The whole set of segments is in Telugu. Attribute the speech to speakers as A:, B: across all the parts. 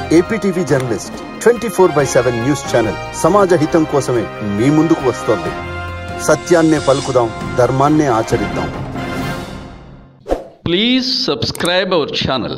A: APTV journalist twenty four by seven news channel సమాజ హితం కోసమే మీ ముందుకు వస్తోంది సత్యాన్నే పలుకుదాం ధర్మాన్నే ఆచరిద్దాం
B: Please subscribe our channel.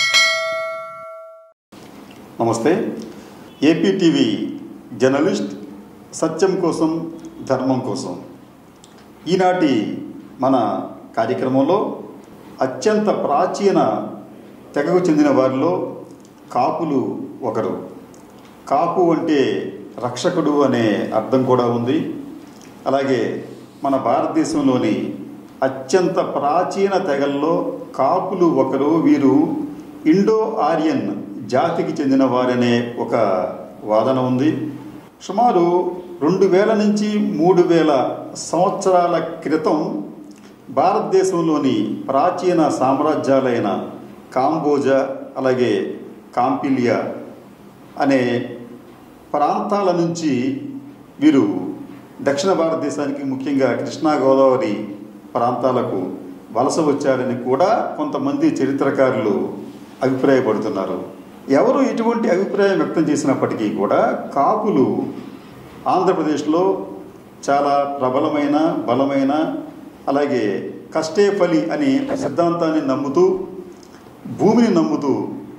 C: నమస్తే ఏపీ టీవీ జర్నలిస్ట్ సత్యం కోసం ధర్మం కోసం ఈనాటి మన కార్యక్రమంలో అత్యంత ప్రాచీన తెగకు చెందిన వారిలో కాపులు ఒకరు కాపు అంటే రక్షకుడు అనే అర్థం కూడా ఉంది అలాగే మన భారతదేశంలోని అత్యంత ప్రాచీన తెగల్లో కాపులు ఒకరు వీరు ఇండో ఆర్యన్ జాతికి చెందిన వారనే ఒక వాదన ఉంది సుమారు రెండు వేల నుంచి మూడు వేల సంవత్సరాల క్రితం భారతదేశంలోని ప్రాచీన సామ్రాజ్యాలైన కాంబోజా అలాగే కాంపిలియా అనే ప్రాంతాల నుంచి వీరు దక్షిణ భారతదేశానికి ముఖ్యంగా కృష్ణా గోదావరి ప్రాంతాలకు వలస వచ్చారని కూడా కొంతమంది చరిత్రకారులు అభిప్రాయపడుతున్నారు ఎవరు ఇటువంటి అభిప్రాయం వ్యక్తం చేసినప్పటికీ కూడా కాపులు ఆంధ్రప్రదేశ్లో చాలా ప్రబలమైన బలమైన అలాగే కష్టే ఫలి అనే సిద్ధాంతాన్ని నమ్ముతూ భూమిని నమ్ముతూ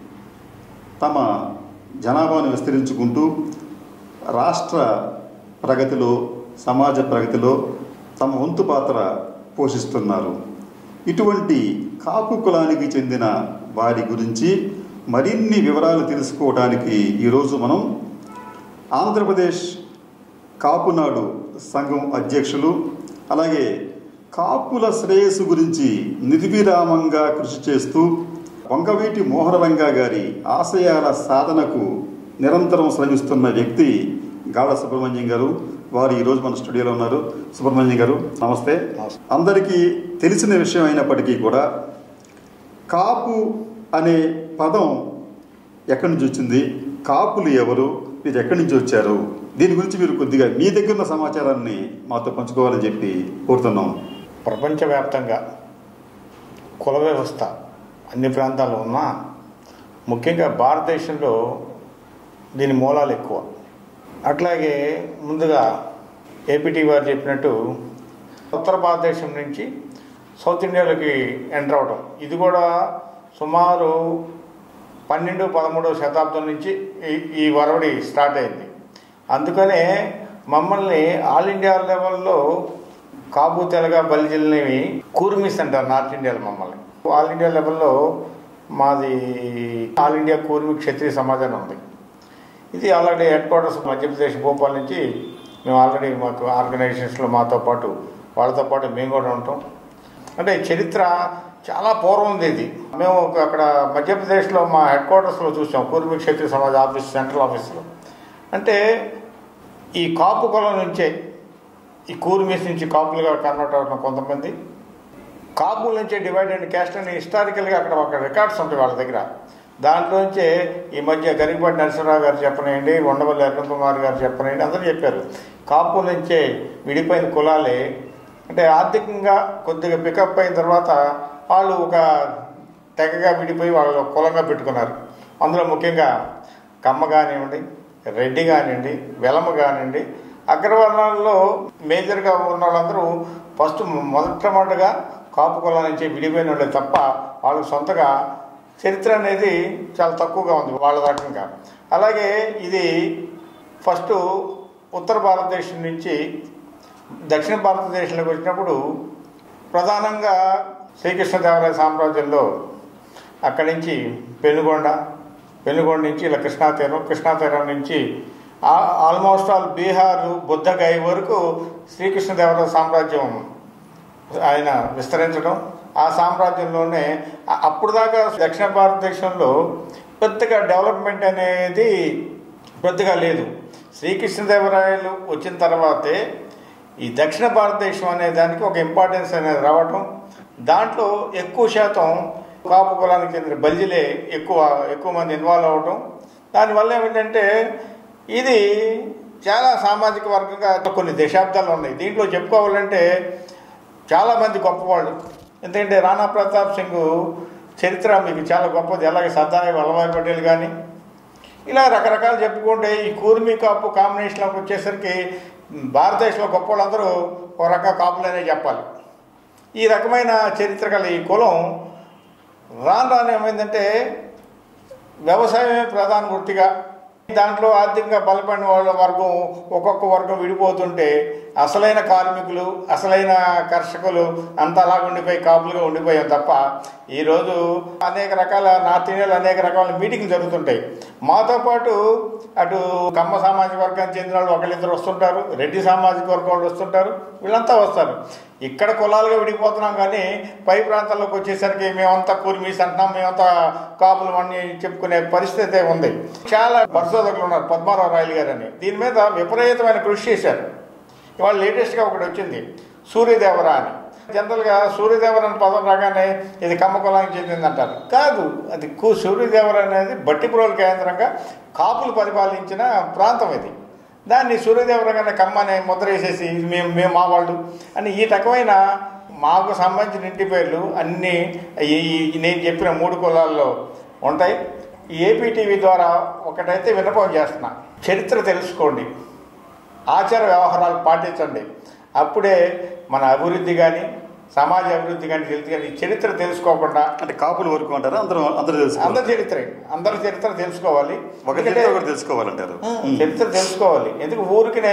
C: తమ జనాభాను విస్తరించుకుంటూ రాష్ట్ర ప్రగతిలో సమాజ ప్రగతిలో తమ వంతు పాత్ర పోషిస్తున్నారు ఇటువంటి కాపు కులానికి చెందిన వారి గురించి మరిన్ని వివరాలు తెలుసుకోవడానికి ఈరోజు మనం ఆంధ్రప్రదేశ్ కాపునాడు సంఘం అధ్యక్షులు అలాగే కాపుల శ్రేయస్సు గురించి నిర్విరామంగా కృషి చేస్తూ వంగవీటి మోహనరంగా గారి ఆశయాల సాధనకు నిరంతరం శ్రమిస్తున్న వ్యక్తి గాఢ సుబ్రహ్మణ్యం గారు వారు ఈరోజు మన స్టూడియోలో ఉన్నారు సుబ్రహ్మణ్యం గారు నమస్తే అందరికీ తెలిసిన విషయం అయినప్పటికీ కూడా కాపు అనే పదం ఎక్కడి నుంచి వచ్చింది కాపులు ఎవరు మీరు ఎక్కడి నుంచి వచ్చారు దీని గురించి మీరు కొద్దిగా మీ దగ్గర ఉన్న సమాచారాన్ని మాతో పంచుకోవాలని చెప్పి కోరుతున్నాం
D: ప్రపంచవ్యాప్తంగా కుల వ్యవస్థ అన్ని ప్రాంతాల్లో ఉన్నా ముఖ్యంగా భారతదేశంలో దీని మూలాలు ఎక్కువ అట్లాగే ముందుగా ఏపీటీ వారు చెప్పినట్టు ఉత్తర భారతదేశం నుంచి సౌత్ ఇండియాలోకి ఎంటర్ అవడం ఇది కూడా సుమారు పన్నెండు పదమూడవ శతాబ్దం నుంచి ఈ ఈ వరవడి స్టార్ట్ అయింది అందుకనే మమ్మల్ని ఆల్ ఇండియా లెవెల్లో కాపు తెలగ బలిజిల్ని కూర్మిస్ అంటారు నార్త్ ఇండియాలో మమ్మల్ని ఆల్ ఇండియా లెవెల్లో మాది ఆల్ ఇండియా కూర్మి క్షత్రియ సమాజం ఉంది ఇది already headquarters Madhya Pradesh Bhopal నుంచి మేము ఆల్రెడీ మాకు ఆర్గనైజేషన్స్లో మాతో పాటు వాళ్ళతో పాటు మేము కూడా ఉంటాం అంటే చరిత్ర చాలా పూర్వం ఉంది ఇది మేము ఒక అక్కడ మధ్యప్రదేశ్లో మా హెడ్ క్వార్టర్స్లో చూసాం కూర్మి క్షత్రియ సమాజ్ ఆఫీస్ సెంట్రల్ ఆఫీస్లో అంటే ఈ కాపు కులం నుంచే ఈ కూర్మీస్ నుంచి కాపులుగా కన్వర్ట్ అవ్వడం కొంతమంది కాపుల నుంచే డివైడ్ అండ్ క్యాస్ట్ అని హిస్టారికల్గా అక్కడ ఒక రికార్డ్స్ ఉంటాయి వాళ్ళ దగ్గర దాంట్లోంచే ఈ మధ్య గరికపాటి నరసింహరావు గారు చెప్పనేయండి ఉండవల్లి అరుణ్ కుమార్ గారు చెప్పనేయండి అందరూ చెప్పారు కాపుల నుంచే విడిపోయిన కులాలే అంటే ఆర్థికంగా కొద్దిగా పికప్ అయిన తర్వాత వాళ్ళు ఒక తెగగా విడిపోయి వాళ్ళు కులంగా పెట్టుకున్నారు అందులో ముఖ్యంగా కమ్మ కానివ్వండి రెడ్డి కానివ్వండి వెలమ కానివ్వండి అగ్రవర్ణాల్లో మేజర్గా ఉన్న వాళ్ళందరూ ఫస్ట్ మొదటమొదటిగా కాపు కులం నుంచి విడిపోయిన వాళ్ళే తప్ప వాళ్ళకి సొంతగా చరిత్ర అనేది చాలా తక్కువగా ఉంది వాళ్ళ రకంగా అలాగే ఇది ఫస్ట్ ఉత్తర భారతదేశం నుంచి దక్షిణ భారతదేశంలోకి వచ్చినప్పుడు ప్రధానంగా శ్రీకృష్ణదేవరాయ సామ్రాజ్యంలో అక్కడి నుంచి పెనుగొండ పెనుగొండ నుంచి ఇలా కృష్ణా తీరం కృష్ణా తీరం నుంచి ఆ- ఆల్మోస్ట్ ఆల్ బీహార్ బుద్ధగయ వరకు శ్రీకృష్ణదేవరాయ సామ్రాజ్యం ఆయన విస్తరించడం ఆ సామ్రాజ్యంలోనే అ- అప్పుడు దాకా దక్షిణ భారతదేశంలో పెద్దగా డెవలప్మెంట్ అనేది పెద్దగా లేదు శ్రీకృష్ణదేవరాయలు వచ్చిన తర్వాతే ఈ దక్షిణ భారతదేశం అనే దానికి ఒక ఇంపార్టెన్స్ అనేది రావటం దాంట్లో ఎక్కువ శాతం కాపు కులానికి చెందిన బల్జిలే ఎక్కువ ఎక్కువ మంది ఇన్వాల్వ్ అవ్వటం దానివల్ల ఏమిటంటే ఇది చాలా సామాజిక వర్గంగా కొన్ని దశాబ్దాలు ఉన్నాయి దీంట్లో చెప్పుకోవాలంటే చాలామంది గొప్పవాళ్ళు ఎందుకంటే రాణా ప్రతాప్ సింగ్ చరిత్ర మీకు చాలా గొప్పది అలాగే సర్దార్ వల్లభాయ్ పటేల్ కానీ ఇలా రకరకాలు చెప్పుకుంటే ఈ కూర్మి కాపు కాంబినేషన్లోకి వచ్చేసరికి భారతదేశంలో గొప్ప వాళ్ళందరూ ఒక రకం కాపులనే చెప్పాలి ఈ రకమైన చరిత్ర గల ఈ కులం రాను రాను ఏమైందంటే వ్యవసాయమే ప్రధాన వృత్తిగా దాంట్లో ఆర్థికంగా బలపడిన వాళ్ళ వర్గం ఒక్కొక్క వర్గం విడిపోతుంటే అసలైన కార్మికులు అసలైన కర్షకులు అంతా అలా ఉండిపోయి కాపులుగా ఉండిపోయాం తప్ప ఈరోజు అనేక రకాల నార్త్ ఇండియాలో అనేక రకాల మీటింగ్లు జరుగుతుంటాయి మాతో పాటు అటు కమ్మ సామాజిక వర్గానికి చెందిన వాళ్ళు ఒకళ్ళిద్దరు వస్తుంటారు రెడ్డి సామాజిక వర్గం వాళ్ళు వస్తుంటారు వీళ్ళంతా వస్తారు ఇక్కడ కులాలుగా విడిపోతున్నాం కానీ పై ప్రాంతాల్లోకి వచ్చేసరికి మేమంతా కూర్మీస్ అంటున్నాం మేమంతా కాపులు అని చెప్పుకునే పరిస్థితి ఉంది చాలా పరిశోధకులు ఉన్నారు పద్మారావు రాయలు గారు అని దీని మీద విపరీతమైన కృషి చేశారు ఇవాళ లేటెస్ట్గా ఒకటి వచ్చింది సూర్యదేవర అని జనరల్గా సూర్యదేవర అనే పదం రాగానే ఇది కమ్మ కులానికి చెందింది అంటారు కాదు అది కు సూర్యదేవర అనేది బట్టిపురోలు కేంద్రంగా కాపులు పరిపాలించిన ప్రాంతం ఇది దాన్ని సూర్యదేవరంగానే కమ్మని ముద్ర వేసేసి ఇది మేము మేము మా వాళ్ళు అని ఈ రకమైన మాకు సంబంధించిన ఇంటి పేర్లు అన్నీ ఈ ఈ- నేను చెప్పిన మూడు కులాల్లో ఉంటాయి ఈ ఏపీ టీవీ ద్వారా ఒకటైతే విన్నపం చేస్తున్నా చరిత్ర తెలుసుకోండి ఆచార వ్యవహారాలు పాటించండి అప్పుడే మన అభివృద్ధి కానీ సమాజ అభివృద్ధి కానీ తెలుసు కానీ చరిత్ర తెలుసుకోకుండా
C: అంటే కాపుల వరకు అంటారా అందరూ అందరూ తెలుసుకోవాలి
D: అందరి చరిత్ర అందరి చరిత్ర తెలుసుకోవాలి
C: ఒక
D: ఎందుకంటే-
C: చరిత్ర ఒకటి తెలుసుకోవాలంటారు
D: చరిత్ర తెలుసుకోవాలి ఎందుకు ఊరికినే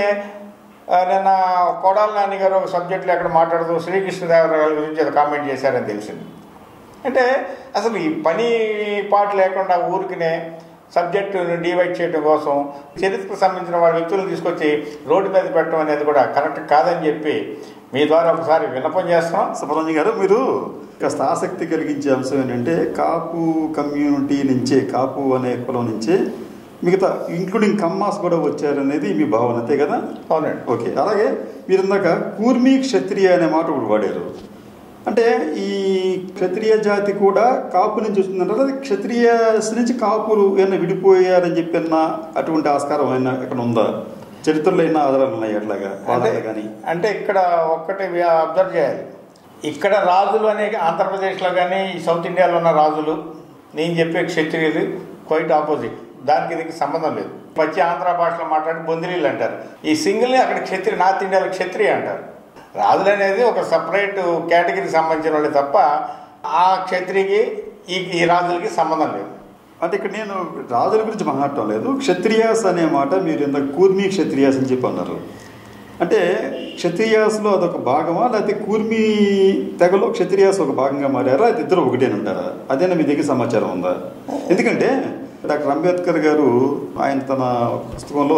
D: ఆ, నిన్న కొడాల నాని గారు ఒక సబ్జెక్టులో ఎక్కడ మాట్లాడుతూ శ్రీకృష్ణదేవరాయల గురించి ఏదో కామెంట్ చేశారని తెలిసింది అంటే అసలు ఈ పని పాట లేకుండా ఊరికినే సబ్జెక్టును డివైడ్ చేయడం కోసం చరిత్రకు సంబంధించిన వాళ్ళ వ్యక్తులను తీసుకొచ్చి రోడ్డు మీద పెట్టడం అనేది కూడా కరెక్ట్ కాదని చెప్పి మీ ద్వారా ఒకసారి విన్నపం చేస్తున్నాం
C: సుబ్రహ్మణ్య గారు మీరు కాస్త ఆసక్తి కలిగించే అంశం ఏంటంటే కాపు కమ్యూనిటీ నుంచే కాపు అనే కులం నుంచే మిగతా ఇంక్లూడింగ్ కమ్మాస్ కూడా వచ్చారనేది మీ భావన అంతే కదా
D: అవునండి
C: ఓకే అలాగే మీరు ఇందాక కూర్మి క్షత్రియ అనే మాట ఒకటి వాడారు అంటే ఈ క్షత్రియ జాతి కూడా కాపు నుంచి వస్తుందంటారు అది క్షత్రియ నుంచి కాపులు ఏమైనా విడిపోయారని చెప్పిన అటువంటి ఆస్కారం అయినా ఎక్కడ ఉందా చరిత్రలో అయినా ఆధారాలు ఉన్నాయి అట్లాగా
D: అంటే
C: వాదాలు కానీ
D: అంటే ఇక్కడ ఒక్కటి అబ్జర్వ్ చేయాలి ఇక్కడ రాజులు అనే ఆంధ్రప్రదేశ్లో కానీ ఈ సౌత్ ఇండియాలో ఉన్న రాజులు నేను చెప్పే క్షత్రియులు క్వైట్ ఆపోజిట్ దానికి దీనికి సంబంధం లేదు పచ్చి ఆంధ్ర భాషలో మాట్లాడి బొందిలీలు అంటారు ఈ సింగిల్ని అక్కడ క్షత్రియ నార్త్ ఇండియాలో క్షత్రియ అంటారు రాజులు అనేది ఒక సపరేట్ కేటగిరీకి సంబంధించిన వాళ్ళే తప్ప ఆ క్షత్రికి ఈ ఈ రాజులకి సంబంధం లేదు
C: అంటే ఇక్కడ నేను రాజుల గురించి మాట్లాడటం లేదు క్షత్రియాస్ అనే మాట మీరు ఇంత కూర్మి క్షత్రియాస్ అని చెప్పి అన్నారు అంటే క్షత్రియాస్లో అదొక భాగమా లేకపోతే కూర్మి తెగలో క్షత్రియాస్ ఒక భాగంగా మారారా అది ఇద్దరు ఒకటేనంటారా అదేనా మీ దగ్గర సమాచారం ఉందా ఎందుకంటే డాక్టర్ అంబేద్కర్ గారు ఆయన తన పుస్తకంలో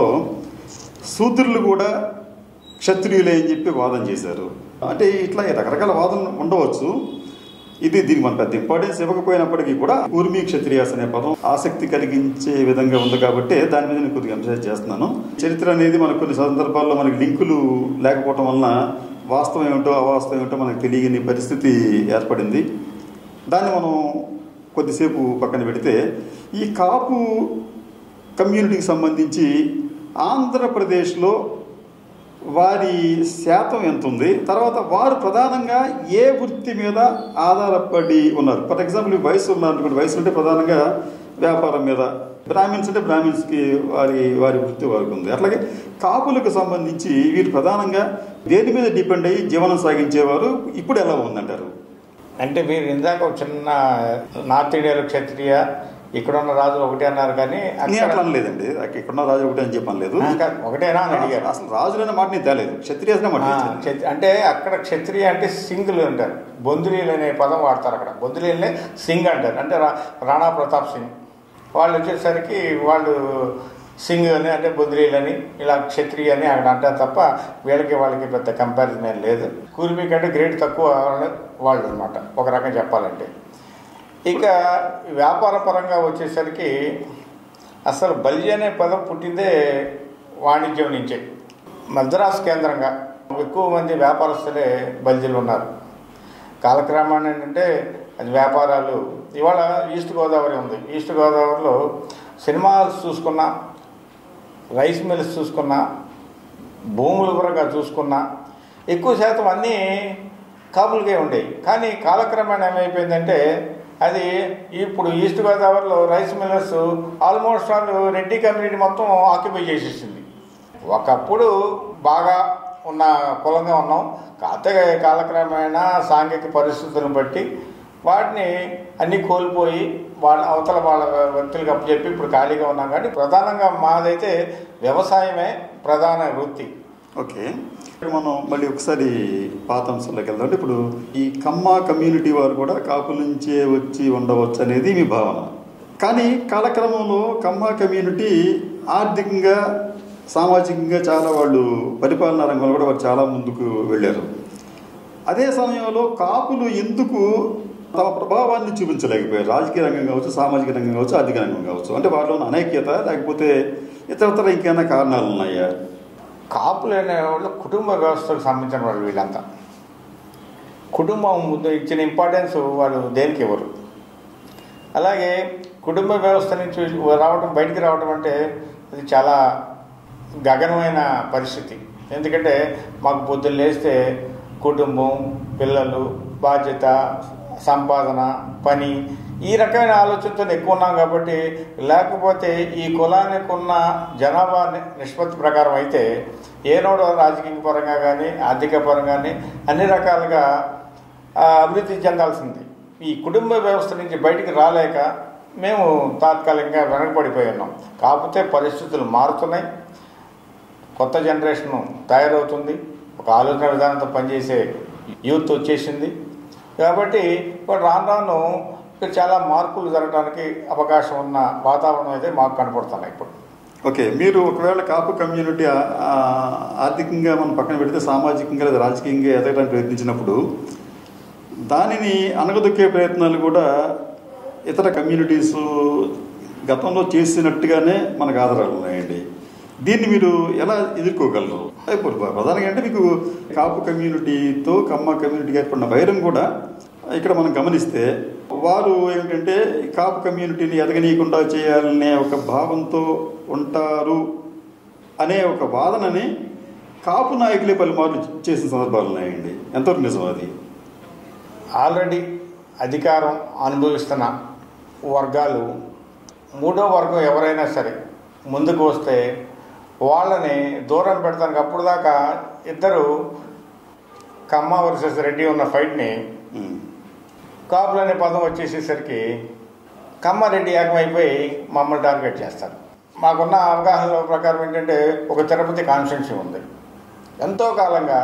C: శూద్రులు కూడా క్షత్రియులే అని చెప్పి వాదన చేశారు అంటే ఇట్లా రకరకాల వాదనలు ఉండవచ్చు ఇది దీనికి మన పెద్ద ఇంపార్టెన్స్ ఇవ్వకపోయినప్పటికీ కూడా ఊర్మి క్షత్రియాస్ అనే పదం ఆసక్తి కలిగించే విధంగా ఉంది కాబట్టి దాని మీద నేను కొద్దిగా ఎంఫసైజ్ చేస్తున్నాను చరిత్ర అనేది మనకు కొన్ని సందర్భాల్లో మనకి లింకులు లేకపోవటం వలన వాస్తవం ఏమిటో అవాస్తవం ఏమిటో మనకు తెలియని పరిస్థితి ఏర్పడింది దాన్ని మనం కొద్దిసేపు పక్కన పెడితే ఈ కాపు కమ్యూనిటీకి సంబంధించి ఆంధ్రప్రదేశ్లో వారి శాతం ఎంత ఉంది తర్వాత వారు ప్రధానంగా ఏ వృత్తి మీద ఆధారపడి ఉన్నారు ఫర్ ఎగ్జాంపుల్ ఈ వయసు ఉన్నారు అనుకోండి వయసు అంటే ప్రధానంగా వ్యాపారం మీద బ్రాహ్మిన్స్ అంటే బ్రాహ్మిన్స్కి వారి వారి వృత్తి వారికి ఉంది అట్లాగే కాపులకు సంబంధించి వీరు ప్రధానంగా దేని మీద డిపెండ్ అయ్యి జీవనం సాగించేవారు ఇప్పుడు ఎలా ఉందంటారు
D: అంటే మీరు ఇందాక ఒక చిన్న నార్త్ ఇండియాలో క్షత్రియ ఇక్కడ ఉన్న రాజులు ఒకటే అన్నారు కానీ
C: నేను
D: అక్కడ-
C: అట్లా అనలేదండి ఇక్కడున్న రాజు ఒకటే అని చెప్పని లేదు
D: ఆ, కాదు, ఒకటేనా అని అడిగారు
C: అసలు రాజులైన మాట నేను తేలేదు క్షత్రియాసనే మాట
D: ఆ,
C: తెచ్చాను.
D: క్షత్రి- అంటే అక్కడ క్షత్రియ అంటే సింగులు అంటారు బొందులీలు అనే పదం వాడతారు అక్కడ బొందులీలనే సింగ్ అంటారు అంటే రా- రాణా ప్రతాప్ సింగ్ వాళ్ళు వచ్చేసరికి వాళ్ళు సింగ్ అని అంటే బొందులీలు అని ఇలా క్షత్రియ అని అక్కడ అంటారు తప్ప వీళ్ళకి వాళ్ళకి పెద్ద కంపారిజన్ ఏం లేదు కూర్మి కంటే గ్రేడ్ తక్కువ వాళ్ళు అనమాట ఒక రకం చెప్పాలంటే ఇక వ్యాపార పరంగా వచ్చేసరికి అసలు బల్జీ అనే పదం పుట్టిందే వాణిజ్యం నుంచే మద్రాసు కేంద్రంగా ఎక్కువ మంది వ్యాపారస్తులే బల్జీలు ఉన్నారు కాలక్రమాన్ని ఏంటంటే అది వ్యాపారాలు ఇవాళ ఈస్ట్ గోదావరి ఉంది ఈస్ట్ గోదావరిలో సినిమా హాల్స్ చూసుకున్నా రైస్ మిల్స్ చూసుకున్నా భూములు పరంగా చూసుకున్నా ఎక్కువ శాతం అన్నీ కాపులకే ఉండేవి కానీ కాలక్రమేణా ఏమైపోయిందంటే అది ఇప్పుడు ఈస్ట్ గోదావరిలో రైస్ మిల్లర్స్ ఆల్మోస్ట్ వాళ్ళు రెడ్డి కమ్యూనిటీ మొత్తం ఆక్యుపై చేసేసింది ఒకప్పుడు బాగా ఉన్న కులంగా ఉన్నాం కాకపోతే కాలక్రమేణా సాంఘిక పరిస్థితులను బట్టి వాటిని అన్నీ కోల్పోయి వాళ్ళ అవతల వాళ్ళ వ్యక్తులకు అప్పచెప్పి ఇప్పుడు ఖాళీగా ఉన్నాం కానీ ప్రధానంగా మాదైతే వ్యవసాయమే ప్రధాన వృత్తి
C: ఓకే ఇక్కడ మనం మళ్ళీ ఒకసారి పాత అంశంలోకి వెళ్దాం అంటే ఇప్పుడు ఈ కమ్మ కమ్యూనిటీ వారు కూడా కాపుల నుంచే వచ్చి ఉండవచ్చు అనేది మీ భావన కానీ కాలక్రమంలో కమ్మ కమ్యూనిటీ ఆర్థికంగా సామాజికంగా చాలా వాళ్ళు పరిపాలనా రంగంలో కూడా వాళ్ళు చాలా ముందుకు వెళ్ళారు అదే సమయంలో కాపులు ఎందుకు తమ ప్రభావాన్ని చూపించలేకపోయారు రాజకీయ రంగం కావచ్చు సామాజిక రంగం కావచ్చు ఆర్థిక రంగం కావచ్చు అంటే వాటిలో ఉన్న అనైక్యత లేకపోతే ఇతరతర ఇంకేమైనా కారణాలు ఉన్నాయా
D: కాపులు అనేవాళ్ళు కుటుంబ వ్యవస్థకు సంబంధించిన వాళ్ళు వీళ్ళంతా కుటుంబం ముందు ఇచ్చిన ఇంపార్టెన్స్ వాళ్ళు దేనికి ఇవ్వరు అలాగే కుటుంబ వ్యవస్థ నుంచి రావడం బయటికి రావడం అంటే అది చాలా గగనమైన పరిస్థితి ఎందుకంటే మాకు పొద్దున్న లేస్తే కుటుంబం పిల్లలు బాధ్యత సంపాదన పని ఈ రకమైన ఆలోచనతో ఎక్కువ ఉన్నాం కాబట్టి లేకపోతే ఈ కులానికి ఉన్న జనాభా ని- నిష్పత్తి ప్రకారం అయితే ఏనాడు రాజకీయ పరంగా కానీ ఆర్థిక పరంగా కానీ అన్ని రకాలుగా ఆ, అభివృద్ధి చెందాల్సింది ఈ కుటుంబ వ్యవస్థ నుంచి బయటికి రాలేక మేము తాత్కాలికంగా వెనకబడిపోయి ఉన్నాం కాకపోతే పరిస్థితులు మారుతున్నాయి కొత్త జనరేషన్ తయారవుతుంది ఒక ఆలోచన విధానంతో పనిచేసే యూత్ వచ్చేసింది కాబట్టి ఇప్పుడు రాను రాను ఇక్కడ చాలా మార్పులు జరగడానికి అవకాశం ఉన్న వాతావరణం అయితే మాకు కనపడుతున్నాయి ఇప్పుడు
C: ఓకే మీరు ఒకవేళ కాపు కమ్యూనిటీ ఆ- ఆ- ఆర్థికంగా మనం పక్కన పెడితే సామాజికంగా లేదా రాజకీయంగా ఎదగడానికి ప్రయత్నించినప్పుడు దానిని అనగదొక్కే ప్రయత్నాలు కూడా ఇతర కమ్యూనిటీస్ గతంలో చేసినట్టుగానే మనకు ఆధారాలు ఉన్నాయండి దీన్ని మీరు ఎలా ఎదుర్కోగలరు ఇప్పుడు ప్రధానంగా అంటే మీకు కాపు కమ్యూనిటీతో కమ్మ కమ్యూనిటీకి ఏర్పడిన వైరం కూడా ఇక్కడ మనం గమనిస్తే వారు ఏమిటంటే ఈ కాపు కమ్యూనిటీని ఎదగనీయకుండా చేయాలనే ఒక భావంతో ఉంటారు అనే ఒక వాదనని కాపు నాయకులే పలుమార్లు చేసిన సందర్భాలు ఉన్నాయండి ఎంతవరకు నిజం అది
D: ఆల్రెడీ అధికారం అనుభవిస్తున్న వర్గాలు మూడో వర్గం ఎవరైనా సరే ముందుకు వస్తే వాళ్ళని దూరం పెడతానికి అప్పుడు దాకా ఇద్దరు కమ్మ వర్సెస్ రెడ్డి ఉన్న ఫైట్ని
C: ఉమ్.
D: కాపులు అనే పదం వచ్చేసేసరికి కమ్మారెడ్డి ఏకమైపోయి మమ్మల్ని టార్గెట్ చేస్తారు మాకున్న అవగాహన ప్రకారం ఏంటంటే ఒక తిరుపతి కాన్స్టిట్యున్సీ ఉంది ఎంతో కాలంగా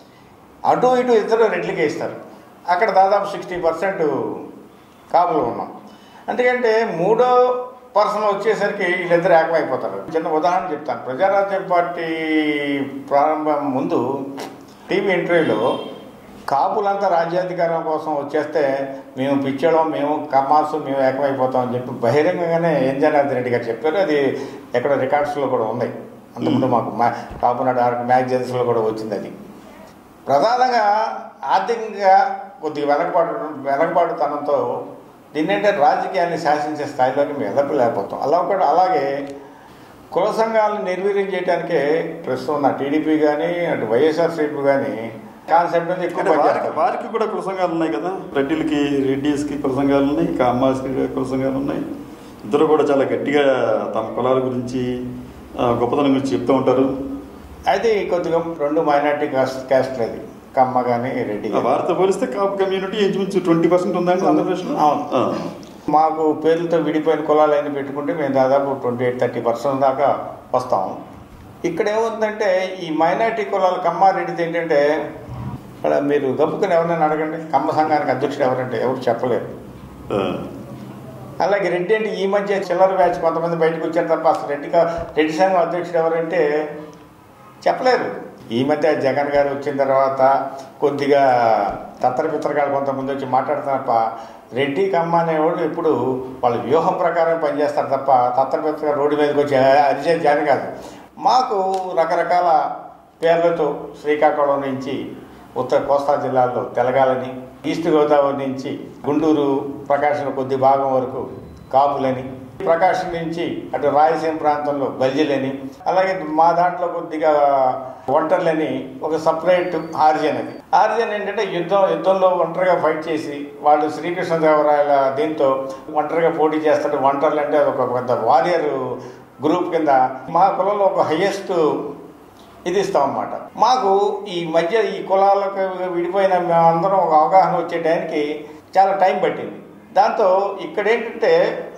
D: అటు ఇటు ఇద్దరు రెడ్లకే ఇస్తారు అక్కడ దాదాపు సిక్స్టీ పర్సెంట్ కాపులు ఉన్నాం ఎందుకంటే మూడో పర్సన్ వచ్చేసరికి వీళ్ళిద్దరు ఏకమైపోతారు చిన్న ఉదాహరణ చెప్తాను ప్రజారాజ్యం పార్టీ ప్రారంభం ముందు టీవీ ఇంటర్వ్యూలో కాపులంతా రాజ్యాధికారం కోసం వచ్చేస్తే మేము పిచ్చడం మేము కమ్మాసు మేము ఏకమైపోతాం అని చెప్పి బహిరంగంగానే ఎన్ జనార్దన్ రెడ్డి గారు చెప్పారు అది ఎక్కడ రికార్డ్స్లో కూడా ఉన్నాయి అంతకుముందు మాకు మా కాపునాడు మ్యాగజైన్స్లో కూడా వచ్చింది అది ప్రధానంగా ఆర్థికంగా కొద్దిగా వెనకబాటు వెనకబాటుతనంతో దీన్నంటే రాజకీయాన్ని శాసించే స్థాయిలోకి మేము ఎదపలేకపోతాం అలా కూడా అలాగే కుల సంఘాలను నిర్వీర్యం చేయడానికే ప్రస్తుతం ఉన్న టీడీపీ కానీ అటు వైఎస్ఆర్సీపీ కానీ కాన్సెప్ట్ అనేది ఎక్కువ
C: అంటే వారికి
D: పనిచేస్తారు.
C: వారికి కూడా కుల సంఘాలు ఉన్నాయి కదా రెడ్డిలకి రెడ్డిస్కి కుల సంఘాలు ఉన్నాయి ఇంకా అమ్మాయిస్కి కుల సంఘాలు ఉన్నాయి ఇద్దరు కూడా చాలా గట్టిగా తమ కులాల గురించి ఆ, గొప్పతనం గురించి చెప్తూ ఉంటారు
D: అయితే కొద్దిగా రెండు మైనార్టీ కాస్ట్ క్యాస్ట్లు అది కమ్మ కానీ రెడ్డి
C: ఆ,
D: గాని.
C: వారితో పోలిస్తే కాపు కమ్యూనిటీ ఇంచుమించు ట్వంటీ పర్సెంట్ ఉందండి ఆంధ్రప్రదేశ్లో
D: అవును.
C: ఆ.
D: మాకు పేర్లతో విడిపోయిన కులాలు అయినా పెట్టుకుంటే మేము దాదాపు ట్వంటీ ఎయిట్ థర్టీ పర్సెంట్ దాకా వస్తాం ఇక్కడ ఏముందంటే ఈ మైనార్టీ కులాలు కమ్మారెడ్డిది ఏంటంటే ఇక్కడ మీరు గప్పుకొని ఎవరైనా అడగండి కమ్మ సంఘానికి అధ్యక్షుడు ఎవరంటే ఎవరు చెప్పలేరు
C: ఆ.
D: అలాగే రెడ్డి అంటే ఈ మధ్య చిల్లర బ్యాచ్ కొంతమంది బయటకు వచ్చారు తప్ప అసలు రెడ్డిగా రెడ్డి సంఘం అధ్యక్షుడు ఎవరంటే చెప్పలేరు ఈ మధ్య జగన్ గారు వచ్చిన తర్వాత కొద్దిగా తత్తర పిత్తరగాలు కొంతమంది వచ్చి మాట్లాడతారు తప్ప రెడ్డి కమ్మ అనేవాడు ఇప్పుడు వాళ్ళ వ్యూహం ప్రకారం పనిచేస్తారు తప్ప తత్తర పిత్తరగా రోడ్డు మీదకి వచ్చి అరిచే జాని కాదు మాకు రకరకాల పేర్లతో శ్రీకాకుళం నుంచి ఉత్తర కోస్తా జిల్లాల్లో తెలగాలని ఈస్ట్ గోదావరి నుంచి గుంటూరు ప్రకాశం కొద్ది భాగం వరకు కాపులని ప్రకాశం నుంచి అటు రాయలసీమ ప్రాంతంలో బల్జీలని అలాగే మా దాంట్లో కొద్దిగా ఒంటర్లని ఒక సపరేట్ ఆర్జన్ అది ఆర్జన్ ఏంటంటే యుద్ధం యుద్ధంలో ఒంటరిగా ఫైట్ చేసి వాళ్ళు శ్రీకృష్ణదేవరాయల దీంతో ఒంటరిగా పోటీ చేస్తారు ఒంటర్లు అంటే అది ఒక పెద్ద వారియర్ గ్రూప్ కింద మా కులంలో ఒక హయ్యెస్ట్ ఇది ఇస్తాం అన్నమాట మాకు ఈ మధ్య ఈ కులాలకు విడిపోయిన మేమందరం ఒక అవగాహన వచ్చే టైంకి చాలా టైం పట్టింది దాంతో ఇక్కడ ఏంటంటే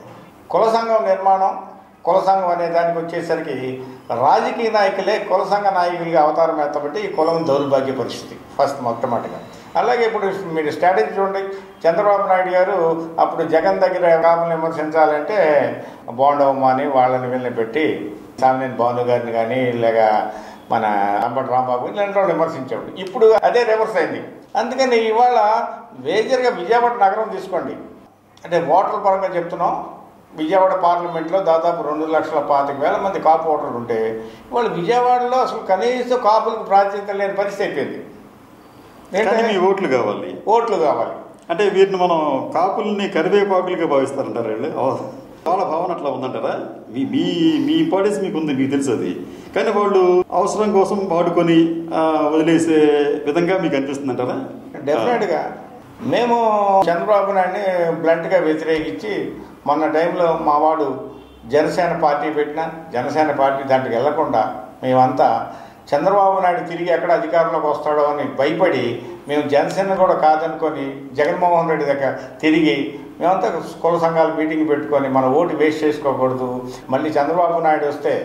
D: కుల సంఘం నిర్మాణం కుల సంఘం అనే దానికి వచ్చేసరికి రాజకీయ నాయకులే కుల సంఘ నాయకులుగా అవతారం ఎత్తబట్టి ఈ కులం దౌర్భాగ్య పరిస్థితి ఫస్ట్ మొట్టమొదటిగా అలాగే ఇప్పుడు మీరు స్ట్రాటజీ చూడండి చంద్రబాబు నాయుడు గారు అప్పుడు జగన్ దగ్గర కాపులను విమర్శించాలంటే బాండవమ్మ అని వాళ్ళని వీళ్ళని పెట్టి సామినేని భాను గారిని కానీ లేక మన అంబటి రాంబాబు ఇలాంటి వాళ్ళు విమర్శించాడు ఇప్పుడు అదే రివర్స్ అయింది అందుకని ఇవాళ మేజర్గా విజయవాడ నగరం తీసుకోండి అంటే ఓటర్ల పరంగా చెప్తున్నాం విజయవాడ పార్లమెంట్లో దాదాపు రెండు లక్షల పాతిక వేల మంది కాపు ఓటర్లు ఉంటే వాళ్ళు విజయవాడలో అసలు కనీసం కాపులకు ప్రాధాన్యత లేని పరిస్థితి అయిపోయింది
C: కానీ మీ
D: ఏంటంటే
C: ఓట్లు కావాలి
D: ఓట్లు కావాలి
C: అంటే వీటిని మనం కాపుల్ని కరివేపాకులుగా భావిస్తారంటారు వీళ్ళు అవ- వాళ్ళ భావన అట్లా ఉందంటారా మీ మీ మీ ఇంపార్టెన్స్ మీకు ఉంది మీకు తెలుసు అది కానీ వాళ్ళు అవసరం కోసం వాడుకొని ఆ, వదిలేసే విధంగా మీకు అనిపిస్తుంది అంటారా
D: డెఫినెట్గా మేము చంద్రబాబు నాయుడిని బ్లంట్గా వ్యతిరేకించి మొన్న టైంలో మా వాడు జనసేన పార్టీ పెట్టిన జనసేన పార్టీ దాంట్లోకి వెళ్లకుండా మేమంతా చంద్రబాబు నాయుడు తిరిగి ఎక్కడ అధికారంలోకి వస్తాడో అని భయపడి మేము జనసేన కూడా కాదనుకొని జగన్మోహన్ రెడ్డి దగ్గర తిరిగి మేమంతా కుల సంఘాల మీటింగ్ పెట్టుకొని మన ఓటు వేస్ట్ చేసుకోకూడదు మళ్ళీ చంద్రబాబు నాయుడు వస్తే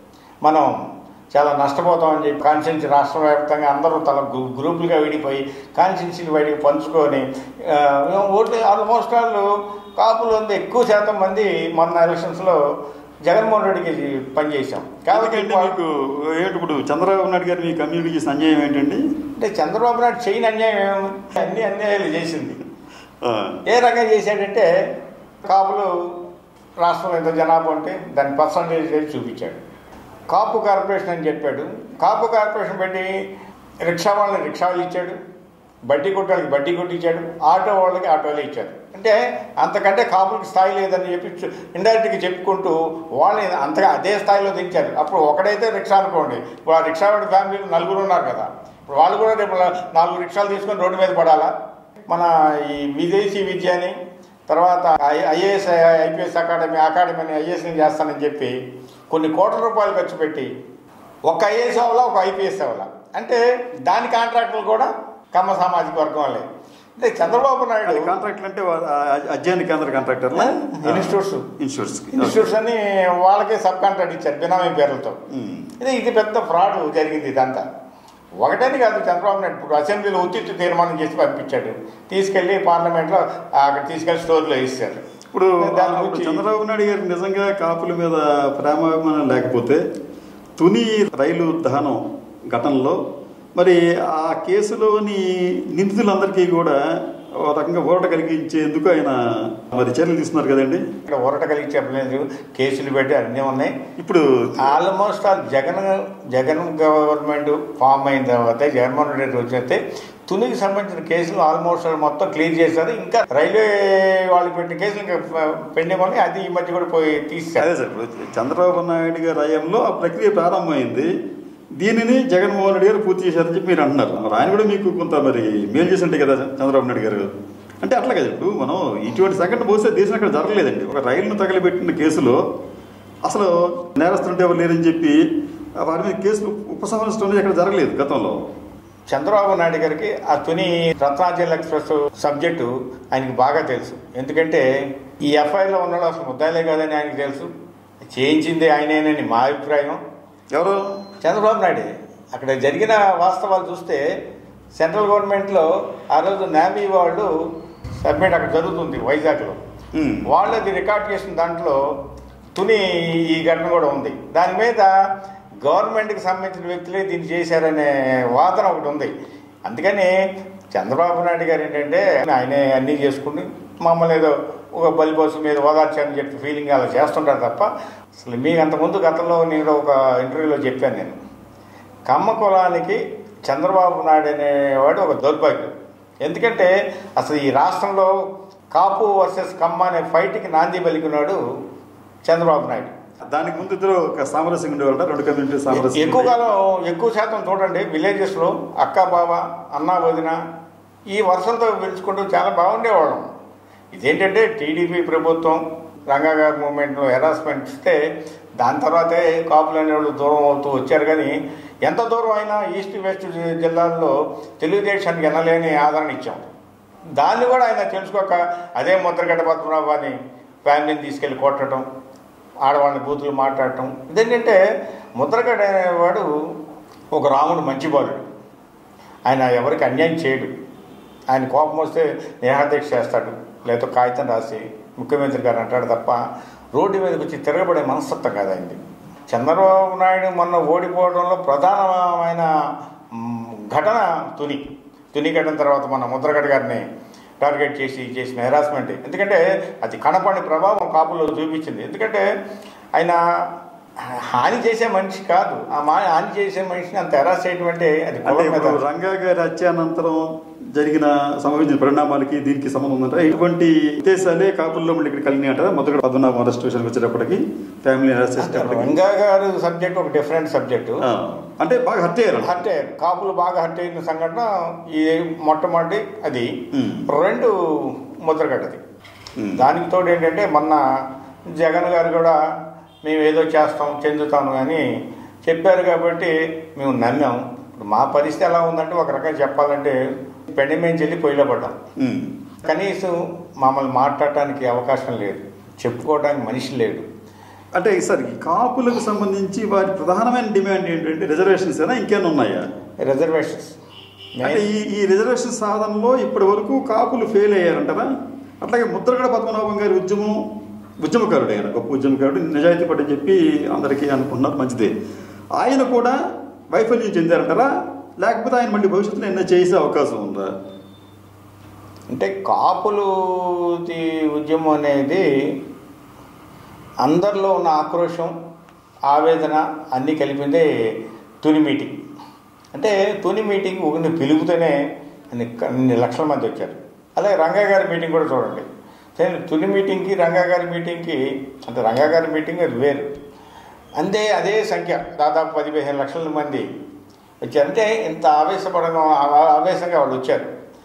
D: మనం చాలా నష్టపోతామని చెప్పి కాన్స్టిట్యూన్సీ రాష్ట్ర వ్యాప్తంగా అందరూ తల గ్రూ- గ్రూపులుగా విడిపోయి కాన్స్టిట్యూన్సీని బయటికి పంచుకొని ఆ, మేము ఓట్లు ఆల్మోస్ట్ వాళ్ళు కాపులు ఉంది ఎక్కువ శాతం మంది మొన్న ఎలక్షన్స్లో జగన్మోహన్ రెడ్డికి పనిచేసాం కాబట్టి
C: ఎందుకంటే మీకు ఏంటి ఇప్పుడు చంద్రబాబు నాయుడు గారు మీ కమ్యూనిటీ చేసిన అన్యాయం ఏంటండి
D: అంటే చంద్రబాబు నాయుడు చేయని అన్యాయం ఏముంది? అన్ని అన్యాయాలు చేసింది
C: ఆ,
D: ఏ రకంగా చేశాడంటే కాపులు రాష్ట్రంలో ఎంత జనాభా ఉంటే దాని పర్సంటేజ్ చేసి చూపించాడు కాపు కార్పొరేషన్ అని చెప్పాడు కాపు కార్పొరేషన్ పెట్టి రిక్షా వాళ్ళని రిక్షాలు ఇచ్చాడు బడ్డీ కొట్టాలకి బడ్డీ కొట్టి ఇచ్చాడు ఆటో వాళ్ళకి ఆటోలు ఇచ్చాడు అంటే అంతకంటే కాపులకి స్థాయి లేదని చెప్పి ఇండైరెక్ట్గా చెప్పుకుంటూ వాళ్ళని అంతగా అదే స్థాయిలో దించారు అప్పుడు ఒకడైతే రిక్షా అనుకోండి ఇప్పుడు ఆ రిక్షా వాడి ఫ్యామిలీలో నలుగురు ఉన్నారు కదా ఇప్పుడు వాళ్ళు కూడా రేపు నాలుగు రిక్షాలు తీసుకొని రోడ్డు మీద పడాలా మన ఈ విదేశీ విద్య అని తర్వాత ఐఏఎస్ ఐపీఎస్ అకాడమీ అకాడమీ అని ఐఏఎస్ని చేస్తానని చెప్పి కొన్ని కోట్ల రూపాయలు ఖర్చు పెట్టి ఒక ఐఏఎస్ అవ్వాలా ఒక ఐపీఎస్ అవ్వాలా అంటే దాని కాంట్రాక్టులు కూడా కమ్మ సామాజిక వర్గం వాళ్ళే అంటే చంద్రబాబు
C: అది
D: నాయుడు
C: కాంట్రాక్ట్లు అంటే వా- ఆ అధ్యయన కేంద్ర కాంట్రాక్టర్లా
D: ఇన్స్టిట్యూట్స్
C: ఇన్స్టిట్యూట్స్
D: ఇన్స్టిట్యూట్స్ అని వాళ్ళకే సబ్ కాంట్రాక్ట్ ఇచ్చారు బినామీ పేర్లతో
C: ఉమ్.
D: ఇది ఇది పెద్ద ఫ్రాడ్ జరిగింది ఇదంతా ఒకటని కాదు చంద్రబాబు నాయుడు ఇప్పుడు అసెంబ్లీలో ఉచిత తీర్మానం చేసి పంపించాడు తీసుకెళ్లి పార్లమెంట్లో అక్కడ తీసుకెళ్లి స్టోర్లో ఇస్తారు
C: ఇప్పుడు
D: దాని
C: ఇప్పుడు
D: గురించి-
C: చంద్రబాబు నాయుడు గారికి నిజంగా కాపుల మీద ప్రేమాభిమానం లేకపోతే తుని రైలు దహనం ఘటనలో మరి ఆ కేసులోని నిందితులందరికీ కూడా ఒక రకంగా ఊరట కలిగించేందుకు ఆయన మరి చర్యలు తీసుకున్నారు కదండి
D: ఇక్కడ ఊరట కలిగి చెప్పలేదు కేసులు పెట్టి అన్నీ ఉన్నాయి
C: ఇప్పుడు
D: almost all Jagan Jagan government form అయిన తర్వాత జగన్మోహన్ రెడ్డి వచ్చేస్తే తునికి సంబంధించిన కేసులు ఆల్మోస్ట్ ఆల్ మొత్తం క్లియర్ చేశారు ఇంకా రైల్వే వాళ్ళు పెట్టిన కేసులు ఇంకా పెండింగ్ ఉన్నాయి అది ఈ మధ్య కూడా పోయి
C: అదే
D: తీసేశారు
C: సార్ ఇప్పుడు చంద్రబాబు నాయుడు గారి హయాంలో ఆ ప్రక్రియ ప్రారంభమైంది దీనిని జగన్మోహన్ రెడ్డి గారు పూర్తి చేశారని చెప్పి మీరు అంటున్నారు మరి ఆయన కూడా మీకు కొంత మరి మేలు చేసి ఉంటాయి కదా చంద్రబాబు నాయుడు గారు అంటే అట్లా కదా ఇప్పుడు మనం ఇటువంటి సంఘటన పోస్తే దేశం అక్కడ జరగలేదండి ఒక రైలును తగలబెట్టిన కేసులో అసలు నేరస్తుంటే ఎవరు లేరని చెప్పి వారి మీద కేసులు ఉపసంహరించడం అనేది అక్కడ జరగలేదు గతంలో
D: చంద్రబాబు నాయుడు గారికి ఆ తుని రత్నాచల్ ఎక్స్ప్రెస్ సబ్జెక్టు ఆయనకి బాగా తెలుసు ఎందుకంటే ఈ ఎఫ్ఐఆర్లో ఉన్నాడు అసలు ముద్దాయిలే కాదని ఆయనకి తెలుసు చేయించింది ఆయనేనని మా అభిప్రాయం
C: ఎవరు
D: చంద్రబాబు నాయుడు అక్కడ జరిగిన వాస్తవాలు చూస్తే సెంట్రల్ గవర్నమెంట్లో ఆ రోజు నావీ వాళ్ళు సబ్మిట్ అక్కడ జరుగుతుంది వైజాగ్లో
C: ఉమ్.
D: వాళ్ళది రికార్డ్ చేసిన దాంట్లో తుని ఈ ఘటన కూడా ఉంది దాని మీద గవర్నమెంట్కి సంబంధించిన వ్యక్తులే దీన్ని చేశారనే వాదన ఒకటి ఉంది అందుకని చంద్రబాబు నాయుడు గారు ఏంటంటే ఆయనే అన్నీ చేసుకుని మమ్మల్ని ఏదో ఒక బలిబోసు మీద ఓదార్చారని చెప్పి ఫీలింగ్ అలా చేస్తుంటారు తప్ప అసలు మీకు అంతకుముందు గతంలో నేను ఒక ఇంటర్వ్యూలో చెప్పాను నేను కమ్మ కులానికి చంద్రబాబు నాయుడు అనేవాడు ఒక దౌర్భాగ్యం ఎందుకంటే అసలు ఈ రాష్ట్రంలో కాపు వర్సెస్ కమ్మ అనే ఫైట్కి నాంది పలికినాడు చంద్రబాబు నాయుడు
C: దానికి ముందు ఇద్దరు ఒక సామరస్యంగా ఉండేవాళ్ళ రెండు కమ్యూనిటీ సామరస్యం
D: ఎక్కువ కాలం ఎక్కువ శాతం చూడండి విలేజెస్లో అక్క బావ అన్న వదిన ఈ వరుసలతో పిలుచుకుంటూ చాలా బాగుండేవాళ్ళం ఇదేంటంటే టీడీపీ ప్రభుత్వం రంగా గారి మూమెంట్లో హెరాస్మెంట్ ఇస్తే దాని తర్వాతే కాపులు అనేవాళ్ళు దూరం అవుతూ వచ్చారు కానీ ఎంత దూరం అయినా ఈస్ట్ వెస్ట్ జి- జిల్లాల్లో తెలుగుదేశానికి ఎనలేని ఆదరణ ఇచ్చాం దాన్ని కూడా ఆయన తెలుసుకోక అదే ముద్రగడ్డ పద్మనాభాన్ని ఫ్యామిలీని తీసుకెళ్ళి కొట్టడం ఆడవాళ్ళని బూతులు మాట్లాడటం ఇదేంటంటే ముద్రగడ్డ అనేవాడు ఒక రాముడు మంచి బాలుడు ఆయన ఎవరికి అన్యాయం చేయడు ఆయన కోపం వస్తే నేహాదీక్ష చేస్తాడు లేకపోతే కాగితం రాసి ముఖ్యమంత్రి గారు అంటాడు తప్ప రోడ్డు మీదకి వచ్చి తిరగబడే మనస్తత్వం కాదు ఆయనది చంద్రబాబు నాయుడు మొన్న ఓడిపోవడంలో ప్రధానమైన మ్, ఘటన తుని తుని ఘటన తర్వాత మన ముద్రగడ్డ గారిని టార్గెట్ చేసి చేసిన హెరాస్మెంట్ ఎందుకంటే అది కనపడి ప్రభావం కాపులో చూపించింది ఎందుకంటే ఆయన హాని చేసే మనిషి కాదు ఆ మా హాని చేసే మనిషిని అంత హెరాస్ చేయడం అంటే అది
C: అంటే
D: కులం మీద
C: ఇప్పుడు రంగా గారి హత్యానంతరం జరిగిన సంభవించిన పరిణామాలకి దీనికి సంబంధం ఉందంటే ఇటువంటి ఉద్దేశాలే కాపుల్లో మళ్ళీ ఇక్కడ కలిగినాయి అంటారా మొదట పద్మనాభం అరెస్ట్ విషయానికి వచ్చేటప్పటికి ఫ్యామిలీ అరెస్ట్ చేసేటప్పటికి
D: రంగా గారు సబ్జెక్ట్ ఒక డిఫరెంట్ సబ్జెక్టు
C: ఆ, అంటే బాగా హత్య అయ్యారు
D: హర్ట్ అయ్యారు కాపులు బాగా హర్ట్ అయిన సంఘటన ఈ మొట్టమొదటి అది
C: మ్మ్.
D: రెండు ముద్రగడ్డది
C: మ్మ్.
D: దానికి తోడు ఏంటంటే మొన్న జగన్ గారు కూడా మేము ఏదో చేస్తాం చెందుతాం కానీ చెప్పారు కాబట్టి మేము నమ్మాం ఇప్పుడు మా పరిస్థితి ఎలా ఉందంటే ఒక రకంగా చెప్పాలంటే పెండి మేము చెల్లి పొయ్యిలో పడ్డాం
C: ఉమ్.
D: కనీసం మమ్మల్ని మాట్లాడటానికి అవకాశం లేదు చెప్పుకోవడానికి మనిషి లేడు
C: అంటే సార్ ఈ కాపులకు సంబంధించి వారి ప్రధానమైన డిమాండ్ ఏంటంటే రిజర్వేషన్స్ అయినా ఇంకేమైనా ఉన్నాయా
D: రిజర్వేషన్స్
C: అంటే ఈ ఈ రిజర్వేషన్ సాధనలో ఇప్పటి వరకు కాపులు ఫెయిల్ అయ్యారంటారా అట్లాగే ముద్రగడ పద్మనాభం గారి ఉద్యమం ఉద్యమకారుడు ఆయన గొప్ప ఉద్యమకారుడు నిజాయితీ పడి చెప్పి అందరికీ అనుకున్నారు మంచిదే ఆయన కూడా వైఫల్యం చెందారంటారా లేకపోతే ఆయన మళ్ళీ భవిష్యత్తులో ఎన్నో చేసే అవకాశం ఉందా
D: అంటే కాపులు ఉద్యమం అనేది అందరిలో ఉన్న ఆక్రోషం ఆవేదన అన్నీ కలిపిందే తుని మీటింగ్ అంటే తుని మీటింగ్ ఒకరిని పిలుపుతూనే అన్ని అన్ని లక్షల మంది వచ్చారు అలాగే రంగా గారి మీటింగ్ కూడా చూడండి సరే తుని మీటింగ్కి రంగా గారి మీటింగ్కి అంటే రంగా గారి మీటింగ్ అది వేరు అంతే అదే సంఖ్య దాదాపు పది పదిహేను లక్షల మంది వచ్చారంటే ఇంత ఆవేశపడడం ఆ- ఆవేశంగా వాళ్ళు వచ్చారు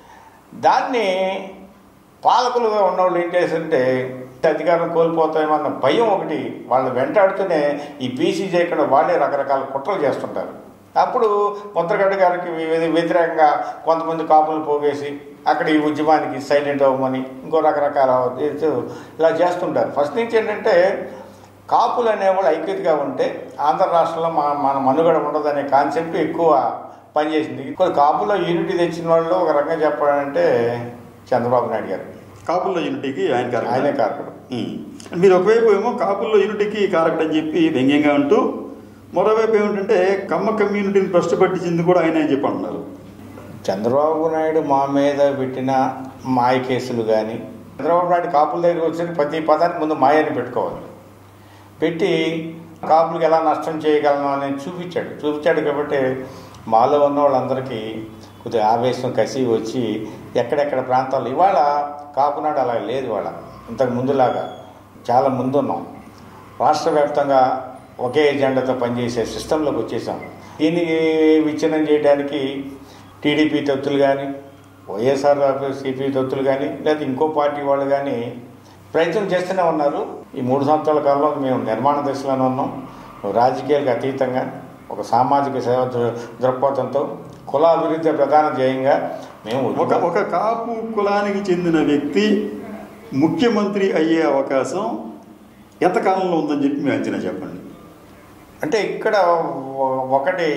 D: దాన్ని పాలకులుగా ఉన్నవాళ్ళు ఏం చేశారంటే అధికారం కోల్పోతామన్న భయం ఒకటి వాళ్ళు వెంటాడుతూనే ఈ బీసీ చేయకుండా వాళ్ళే రకరకాల కుట్రలు చేస్తుంటారు అప్పుడు ముద్రగడ్డ గారికి వ్య- వ్యతిరేకంగా కొంతమంది కాపులు పోగేసి అక్కడ ఈ ఉద్యమానికి సైలెంట్ అవ్వమని ఇంకో రకరకాల ఇది ఇలా చేస్తుంటారు ఫస్ట్ నుంచి ఏంటంటే కాపులు అనేవాళ్ళు ఐక్యతగా ఉంటే ఆంధ్ర రాష్ట్రంలో మన మన మనుగడ ఉండదనే కాన్సెప్ట్ ఎక్కువ పనిచేసింది కొన్ని కాపులో యూనిటీ తెచ్చిన వాళ్ళు ఒక రకంగా చెప్పాలంటే చంద్రబాబు నాయుడు గారు
C: కాపుల్లో యూనిటీకి ఆయన కారకుడు.
D: ఆయనే కారకుడు
C: ఉమ్. మీరు ఒకవైపు ఏమో కాపుల్లో యూనిటీకి కారకుడు అని చెప్పి వ్యంగ్యంగా ఉంటూ మరోవైపు ఏమిటంటే కమ్మ కమ్యూనిటీని భ్రష్టు పట్టించింది కూడా ఆయన అని చెప్పి అంటున్నారు
D: చంద్రబాబు నాయుడు మా మీద పెట్టిన మాయ కేసులు కానీ చంద్రబాబు నాయుడు కాపుల దగ్గర వచ్చిన ప్రతి పదానికి ముందు మాయని పెట్టుకోవాలి పెట్టి కాపులకు ఎలా నష్టం చేయగలను అని చూపించాడు చూపించాడు కాబట్టి మాలో ఉన్న వాళ్ళందరికీ కొద్దిగా ఆవేశం కసి వచ్చి ఎక్కడెక్కడ ప్రాంతాల్లో ఇవాళ కాపునాడు అలా లేదు ఇవాళ ఇంతకు ముందులాగా చాలా ముందున్నాం రాష్ట్ర వ్యాప్తంగా ఒకే ఎజెండాతో పనిచేసే సిస్టంలోకి వచ్చేసాం దీన్ని విచ్ఛిన్నం చేయడానికి టీడీపీ తొత్తులు కానీ వైఎస్ఆర్ సిపి తొత్తులు కానీ లేదా ఇంకో పార్టీ వాళ్ళు కానీ ప్రయత్నం చేస్తూనే ఉన్నారు ఈ మూడు సంవత్సరాల కాలంలో మేము నిర్మాణ దశలోనే ఉన్నాం రాజకీయాలకు అతీతంగా ఒక సామాజిక సేవ దృ- దృక్పథంతో కులాభివృద్ధి ప్రధాన ధ్యేయంగా మేము
C: ఒక ఒక కాపు కులానికి చెందిన వ్యక్తి ముఖ్యమంత్రి అయ్యే అవకాశం ఎంతకాలంలో ఉందని చెప్పి మీ అంచనా చెప్పండి
D: అంటే ఇక్కడ ఒ- ఒకటి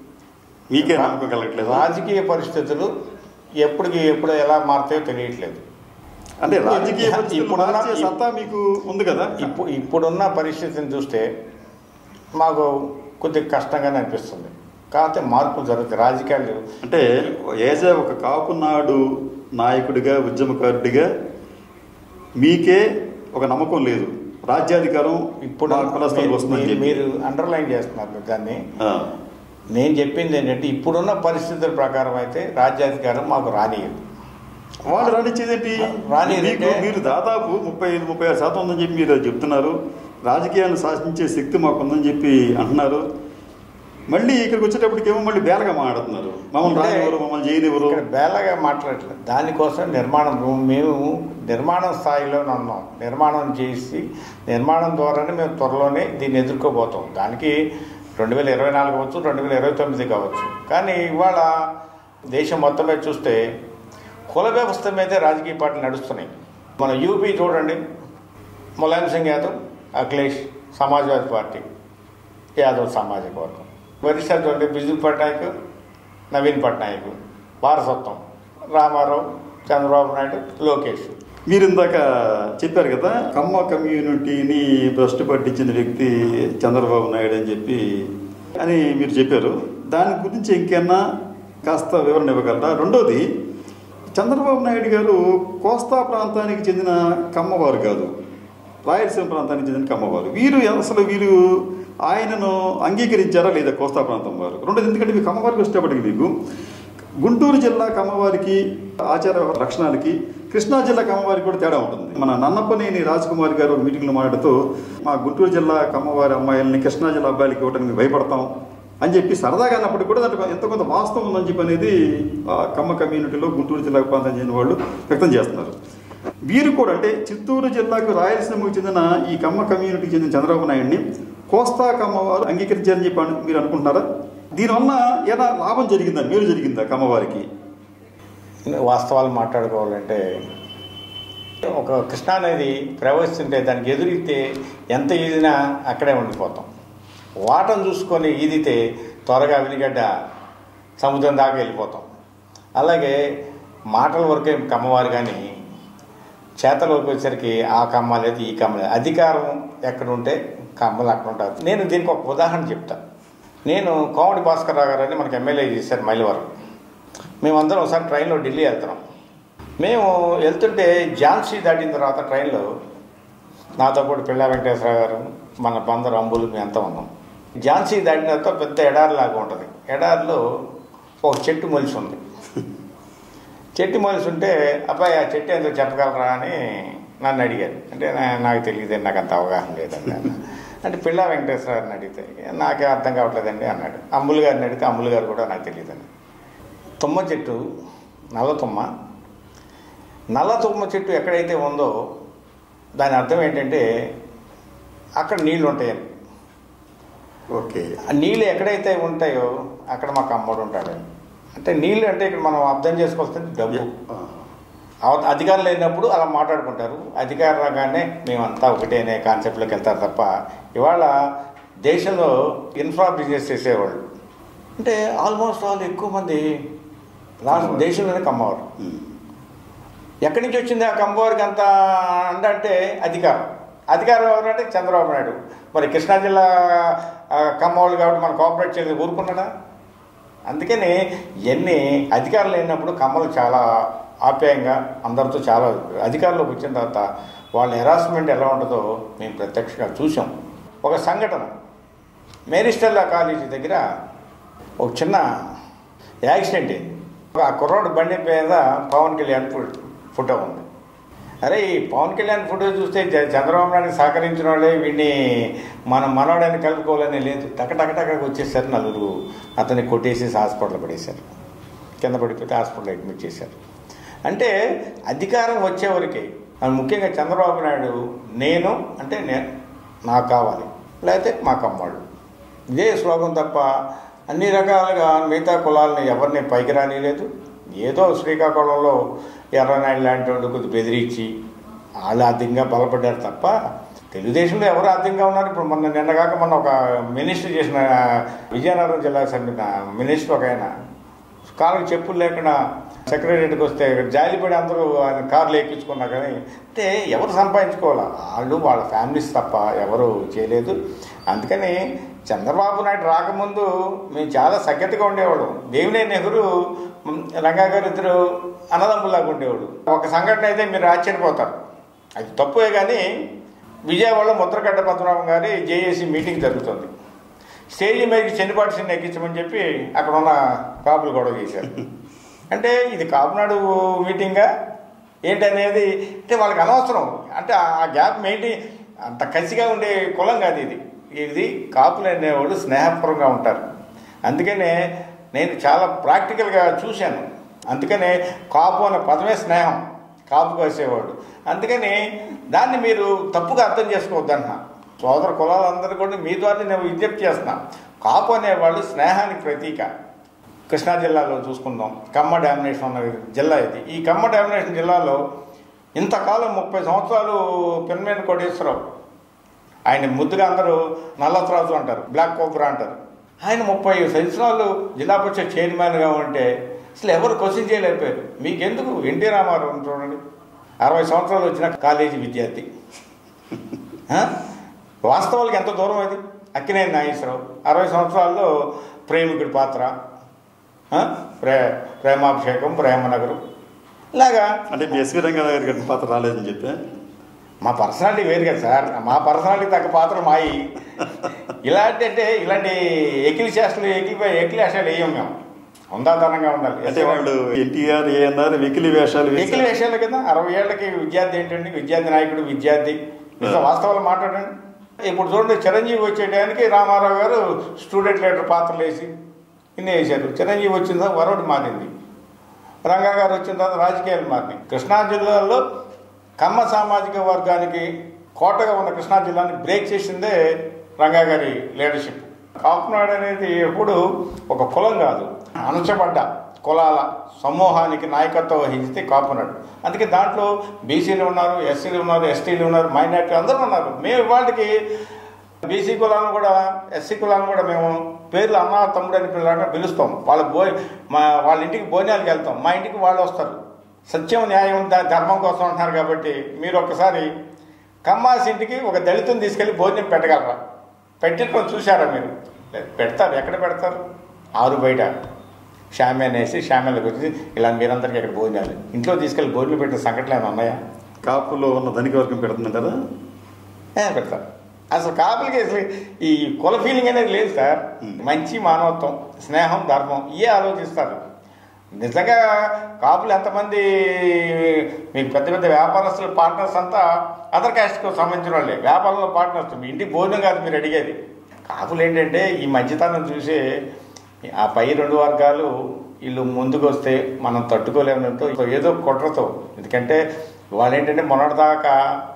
C: మీకే నమ్మకం కలగట్లేదు
D: రాజకీయ పరిస్థితులు ఎప్పటికి ఎప్పుడు ఎలా మారుతాయో తెలియట్లేదు
C: అంటే రాజకీయ పరిస్థితులు
D: ఇప్పుడున్న-
C: మార్చే సత్తా మీకు ఉంది కదా
D: ఇప్పుడు ఇప్పుడున్న పరిస్థితిని చూస్తే మాకు కొద్దిగా కష్టంగానే అనిపిస్తుంది కాకపోతే మార్పులు జరుగుతాయి రాజకీయాలు
C: అంటే ఏజ్ ఏ ఒక కాపు నాడు నాయకుడిగా ఉద్యమకారుడిగా మీకే ఒక నమ్మకం లేదు రాజ్యాధికారం
D: ఇప్పుడు
C: మా కులస్తులకు వస్తుందని
D: మీరు-
C: చెప్పి
D: మీరు అండర్లైన్ చేస్తున్నారు దాన్ని
C: ఆ,
D: నేను చెప్పింది ఏంటంటే ఇప్పుడున్న పరిస్థితుల ప్రకారం అయితే రాజ్యాధికారం మాకు రానియదు
C: వాళ్ళు రానిచ్చేదేంటి
D: రానియదంటే-
C: మీకు మీరు దాదాపు ముప్పై ఐదు ముప్పై ఆరు శాతం ఉందని చెప్పి మీరు చెప్తున్నారు రాజకీయాలను శాసించే శక్తి మాకు ఉందని చెప్పి అంటున్నారు మళ్ళీ ఇక్కడికి వచ్చేటప్పటికేమో మళ్ళీ బేలగా మాట్లాడుతున్నారు మమ్మల్ని
D: అంటే
C: రానివ్వరు మమ్మల్ని చేయనివ్వరు
D: ఇక్కడ బేలగా మాట్లాడట్లేదు దానికోసం నిర్మాణం మేము నిర్మాణం స్థాయిలో ఉన్నాం నిర్మాణం చేసి నిర్మాణం ద్వారానే మేము త్వరలోనే దీన్ని ఎదుర్కోబోతాం దానికి రెండు వేల ఇరవై నాలుగు అవ్వచ్చు రెండు వేల ఇరవై తొమ్మిది కావచ్చు కానీ ఇవాళ దేశం మొత్తం మీద చూస్తే కుల వ్యవస్థ మీదే రాజకీయ పార్టీలు నడుస్తున్నాయి మన యూపీ చూడండి ములాయం సింగ్ యాదవ్ అఖిలేష్ సమాజ్వాదీ పార్టీ యాదవ్ సామాజిక వర్గం ఒరిస్సా చూడండి బిజు పట్నాయక్ నవీన్ పట్నాయక్ వారసత్వం రామారావు చంద్రబాబు నాయుడు లోకేష్
C: మీరు ఇందాక చెప్పారు కదా కమ్మ కమ్యూనిటీని భ్రష్టు పట్టించిన వ్యక్తి చంద్రబాబు నాయుడు అని చెప్పి అని మీరు చెప్పారు దాని గురించి ఇంకేమన్నా కాస్త వివరణ ఇవ్వగలరా రెండోది చంద్రబాబు నాయుడు గారు కోస్తా ప్రాంతానికి చెందిన కమ్మవారు కాదు రాయలసీమ ప్రాంతానికి చెందిన కమ్మవారు వీరు అసలు వీరు ఆయనను అంగీకరించారా లేదా కోస్తా ప్రాంతం వారు రెండోది ఎందుకంటే మీకు కమ్మవారికి వచ్చేటప్పటికి మీకు గుంటూరు జిల్లా కమ్మవారికి ఆచార లక్షణాలకి కృష్ణా జిల్లా కమ్మవారికి కూడా తేడా ఉంటుంది మన నన్నప్పనేని రాజకుమారి గారు ఒక మీటింగ్లో మాట్లాడుతూ మా గుంటూరు జిల్లా కమ్మవారి అమ్మాయిల్ని కృష్ణా జిల్లా అబ్బాయిలకి ఇవ్వడానికి భయపడతాం అని చెప్పి సరదాగా అన్నప్పటికీ కూడా దాంట్లో ఎంత కొంత వాస్తవం ఉందని చెప్పి అనేది ఆ కమ్మ కమ్యూనిటీలో గుంటూరు జిల్లా ప్రాంతం చెందిన వాళ్ళు వ్యక్తం చేస్తున్నారు వీరు కూడా అంటే చిత్తూరు జిల్లాకు రాయలసీమకు చెందిన ఈ కమ్మ కమ్యూనిటీకి చెందిన చంద్రబాబు నాయుడిని కోస్తా కమ్మవారు అంగీకరించారని చెప్పి అను- మీరు అనుకుంటున్నారా దీనివల్ల ఏదైనా లాభం జరిగిందా మేలు జరిగిందా కమ్మవారికి
D: వాస్తవాలు మాట్లాడుకోవాలంటే ఒక కృష్ణా నది ప్రవహిస్తుంటే దానికి ఎదురితే ఎంత ఈదినా అక్కడే ఉండిపోతాం వాటను చూసుకొని ఈదితే త్వరగా వినిగడ్డ సముద్రం దాకా వెళ్ళిపోతాం అలాగే మాటల వరకే కమ్మవారు కానీ చేతలోకి వచ్చేసరికి ఆ కమ్మ లేదు ఈ కమ్మ లేదు అధికారం ఎక్కడ ఉంటే కమ్మలు అక్కడ ఉంటారు నేను దీనికి ఒక ఉదాహరణ చెప్తా నేను కోమటి భాస్కర్ రావు గారు అని మనకి ఎమ్మెల్యే చేశారు మైలవరం మేమందరం ఒకసారి ట్రైన్లో ఢిల్లీ వెళ్తున్నాం మేము వెళ్తుంటే ఝాన్సీ దాటిన తర్వాత ట్రైన్లో నాతో పాటు పిల్ల వెంకటేశ్వర గారు మన బందరు అంబులు మేము అంతా ఉన్నాం ఝాన్సీ దాటిన తర్వాత పెద్ద ఎడారి లాగా ఉంటుంది ఎడారిలో ఒక చెట్టు మొలిసి ఉంది చెట్టు మొలిసి ఉంటే అబ్బాయి ఆ చెట్టు ఏంటో చెప్పగలరా అని నన్ను అడిగారు అంటే నా- నాకు తెలియదు నాకు అంత అవగాహన లేదండి అన్న. అంటే పిల్ల వెంకటేశ్వర గారిని అడిగితే నాకే అర్థం కావట్లేదండి అన్నాడు అమ్ములు గారిని అడిగితే అమ్ములు గారు కూడా నాకు తెలియదండి తుమ్మ చెట్టు నల్ల తుమ్మ నల్ల తుమ్మ చెట్టు ఎక్కడైతే ఉందో దాని అర్థం ఏంటంటే అక్కడ నీళ్లు ఉంటాయని
C: ఓకే
D: ఆ నీళ్ళు ఎక్కడైతే ఉంటాయో అక్కడ మాకు అమ్మడు ఉంటాడు అంటే నీళ్ళు అంటే ఇక్కడ మనం అర్థం చేసుకోవాల్సింది డబ్బు అవ- అధికారం లేనప్పుడు అలా మాట్లాడుకుంటారు అధికారం రాగానే మేమంతా ఒకటే అనే కాన్సెప్ట్లోకి వెళ్తారు తప్ప ఇవాళ దేశంలో ఇన్ఫ్రా బిజినెస్ చేసేవాళ్ళు అంటే ఆల్మోస్ట్ ఆల్ ఎక్కువ మంది రాష్ట్ర దేశంలోనే కమ్మవారు ఎక్కడి నుంచి వచ్చింది ఆ కమ్మవారికి అంత అంటే అధికారం అధికారం ఎవరంటే చంద్రబాబు నాయుడు మరి కృష్ణా జిల్లా ఆ, కమ్మవాళ్ళు కాబట్టి మనం కోఆపరేట్ చేయలేదు ఊరుకున్నాడా అందుకని ఎన్ని అధికారులు లేనప్పుడు కమ్మలు చాలా ఆప్యాయంగా అందరితో చాలా అధికారంలోకి వచ్చిన తర్వాత వాళ్ళ హెరాస్మెంట్ ఎలా ఉంటుందో మేము ప్రత్యక్షంగా చూసాం ఒక సంఘటన మేరిస్టెల్లా కాలేజీ దగ్గర ఒక చిన్న యాక్సిడెంట్ అయింది ఆ కుర్రాడు బండి మీద పవన్ కళ్యాణ్ ఫో- ఫోటో ఉంది అరే ఈ పవన్ కళ్యాణ్ ఫోటో చూస్తే జ- చంద్రబాబు నాయుడు సహకరించిన వాళ్ళే వీడిని మనం మనవడాన్ని కలుపుకోవాలని లేదు టక టక టకకు వచ్చేసారు నలుగురు అతన్ని కొట్టేసి హాస్పిటల్ పడేశారు కింద పడిపోతే హాస్పిటల్ అడ్మిట్ చేశారు అంటే అధికారం వచ్చేవరకే అది ముఖ్యంగా చంద్రబాబు నాయుడు నేను అంటే నేను నాకు కావాలి లేకపోతే మా కమ్మాళ్ళు ఇదే శ్లోకం తప్ప అన్ని రకాలుగా మిగతా కులాలని ఎవరిని పైకి రానిలేదు ఏదో శ్రీకాకుళంలో ఎర్రనాయుడు లాంటి వాళ్ళు కొద్ది బెదిరించి వాళ్ళు ఆర్థికంగా బలపడ్డారు తప్ప తెలుగుదేశంలో ఎవరు ఆర్థికంగా ఉన్నారు ఇప్పుడు మొన్న నిన్నగాక మొన్న ఒక మినిస్టర్ చేసిన విజయనగరం జిల్లాకు చెందిన మినిస్టర్ ఒక ఆయన కాళ్ళకి చెప్పులు లేకుండా సెక్రటరీకి వస్తే జాలిపడి అందరూ ఆయన కార్లు ఎక్కించుకున్నా కానీ అంటే ఎవరు సంపాదించుకోవాలా వాళ్ళు వాళ్ళ ఫ్యామిలీస్ తప్ప ఎవరు చేయలేదు అందుకని చంద్రబాబు నాయుడు రాకముందు మేము చాలా సఖ్యతగా ఉండేవాడు దేవినే నెహ్రూ మ్, రంగా గారు ఇద్దరు అన్నదమ్ములాగా ఉండేవాడు ఒక సంఘటన అయితే మీరు ఆశ్చర్యపోతారు అది తప్పువే కానీ విజయవాడలో ముద్రగడ్డ పద్మనాభం గారి జేఏసీ మీటింగ్ జరుగుతుంది స్టేజ్ మీదకి చెన్నిపాటి సిన్ని ఎక్కించమని చెప్పి అక్కడ ఉన్న కాపులు గొడవ చేశారు అంటే ఇది కాపునాడు మీటింగా ఏంటనేది అంటే వాళ్ళకి అనవసరం అంటే ఆ గ్యాప్ మెయింటైన్ అంత కసిగా ఉండే కులం కాదు ఇది ఇది కాపులు అనేవాళ్ళు స్నేహపూర్వకంగా ఉంటారు అందుకనే నేను చాలా ప్రాక్టికల్గా చూశాను అందుకనే కాపు అనే పదమే స్నేహం కాపు కోసేవాడు అందుకని దాన్ని మీరు తప్పుగా అర్థం చేసుకోవద్దన్న సోదర కులాలందరూ కూడా మీ ద్వారా నేను విజ్ఞప్తి చేస్తున్నా కాపు అనేవాళ్ళు స్నేహానికి ప్రతీక కృష్ణా జిల్లాలో చూసుకుందాం కమ్మ డామినేషన్ ఉన్న జిల్లా ఇది ఈ కమ్మ డామినేషన్ జిల్లాలో ఇంతకాలం ముప్పై సంవత్సరాలు పెన్మేన కోటేశ్వరరావు ఆయన ముద్దుగా అందరూ నల్లత్రాజు అంటారు బ్లాక్ కోబ్రా అంటారు ఆయన ముప్పై సంవత్సరాలు జిల్లా పరిషత్ చైర్మన్గా ఉంటే అసలు ఎవరు క్వశ్చన్ చేయలేకపోయారు మీకెందుకు ఎన్టీ రామారావు చూడండి అరవై సంవత్సరాలు వచ్చిన కాలేజీ విద్యార్థి ఆ? వాస్తవాలకు ఎంత దూరం అది అక్కినేని నాగేశ్వరరావు అరవై సంవత్సరాల్లో ప్రేమికుడి పాత్ర ఆ? ప్రే ప్రేమాభిషేకం ప్రేమనగరం ఇలాగా
C: అంటే మీ ఎస్వి రంగారావు గారి పాత్ర రాలేదని చెప్పి
D: మా పర్సనాలిటీ వేరు కదా సార్ మా పర్సనాలిటీ తగ్గ పాత్ర మాయి ఇలాంటి అంటే ఇలాంటి ఎకిలి చేష్టలు ఎకిలి ఎకిలి వేషాలు వేయం మేము ఉందాతనంగా ఉండాలి
C: అంటే వాళ్ళు ఎన్టీఆర్ ఏఎన్ఆర్ వెకిలి వేషాలు వేసి-
D: ఎకిలి వేషాలు కదా అరవై ఏళ్ళకి విద్యార్థి ఏంటండి విద్యార్థి నాయకుడు విద్యార్థి ఇంత వాస్తవాలు మాట్లాడండి ఇప్పుడు చూడండి చిరంజీవి వచ్చేటానికి రామారావు గారు స్టూడెంట్ లీడర్ పాత్రలు వేసి ఇన్ని వేశారు చిరంజీవి వచ్చిన తర్వాత వరవడి మారింది రంగా గారు వచ్చిన తర్వాత రాజకీయాలు మారినాయి కృష్ణా జిల్లాలో కమ్మ సామాజిక వర్గానికి కోటగా ఉన్న కృష్ణా జిల్లాని బ్రేక్ చేసిందే రంగా గారి లీడర్షిప్ కాపునాడు అనేది ఎప్పుడు ఒక కులం కాదు అణచబడ్డ కులాల సమూహానికి నాయకత్వం వహించితే కాపునాడు అందుకే దాంట్లో బీసీలు ఉన్నారు ఎస్సీలు ఉన్నారు ఎస్టీలు ఉన్నారు మైనార్టీ అందరూ ఉన్నారు మేము వాళ్ళకి బీసీ కులాలను కూడా ఎస్సీ కులాలను కూడా మేము పేర్లు అన్న తమ్ముడు అని పిల్లగా పిలుస్తాం వాళ్ళ భో మా వాళ్ళ ఇంటికి భోజనాలకు వెళ్తాం మా ఇంటికి వాళ్ళు వస్తారు సత్యం న్యాయం ద- ధర్మం కోసం అంటున్నారు కాబట్టి మీరు ఒక్కసారి కమ్మాసి ఇంటికి ఒక దళితుని తీసుకెళ్ళి భోజనం పెట్టగలరా పెట్టిన చూసారా మీరు లేదు, పెడతారు ఎక్కడ పెడతారు ఆరు బయట షామ్యాన్ వేసి షామ్యాన్లకు వచ్చి ఇలా మీరందరికీ ఇక్కడ భోజనాలు ఇంట్లో తీసుకెళ్ళి భోజనం పెట్టిన సంఘటనలు ఏమైనా ఉన్నాయా
C: కాపులో ఉన్న ధనిక వర్గం పెడుతుందంటారా
D: ఏ, పెడతారు అసలు కాపులకి అసలు ఈ కుల ఫీలింగ్ అనేది లేదు సార్ మంచి మానవత్వం స్నేహం ధర్మం ఇవే ఆలోచిస్తారు నిజంగా కాపులు ఎంతమంది మీకు పెద్ద పెద్ద వ్యాపారస్తుల పార్ట్నర్స్ అంతా అదర్ క్యాస్ట్కి సంబంధించిన వాళ్ళే వ్యాపారంలో పార్ట్నర్స్ మీ ఇంటికి భోజనం కాదు మీరు అడిగేది కాపులు ఏంటంటే ఈ మధ్యతనం చూసి ఆ పై రెండు వర్గాలు వీళ్ళు ముందుకు వస్తే మనం తట్టుకోలేమంటూ ఏదో కుట్రతో ఎందుకంటే వాళ్ళు ఏంటంటే మొన్నటిదాకా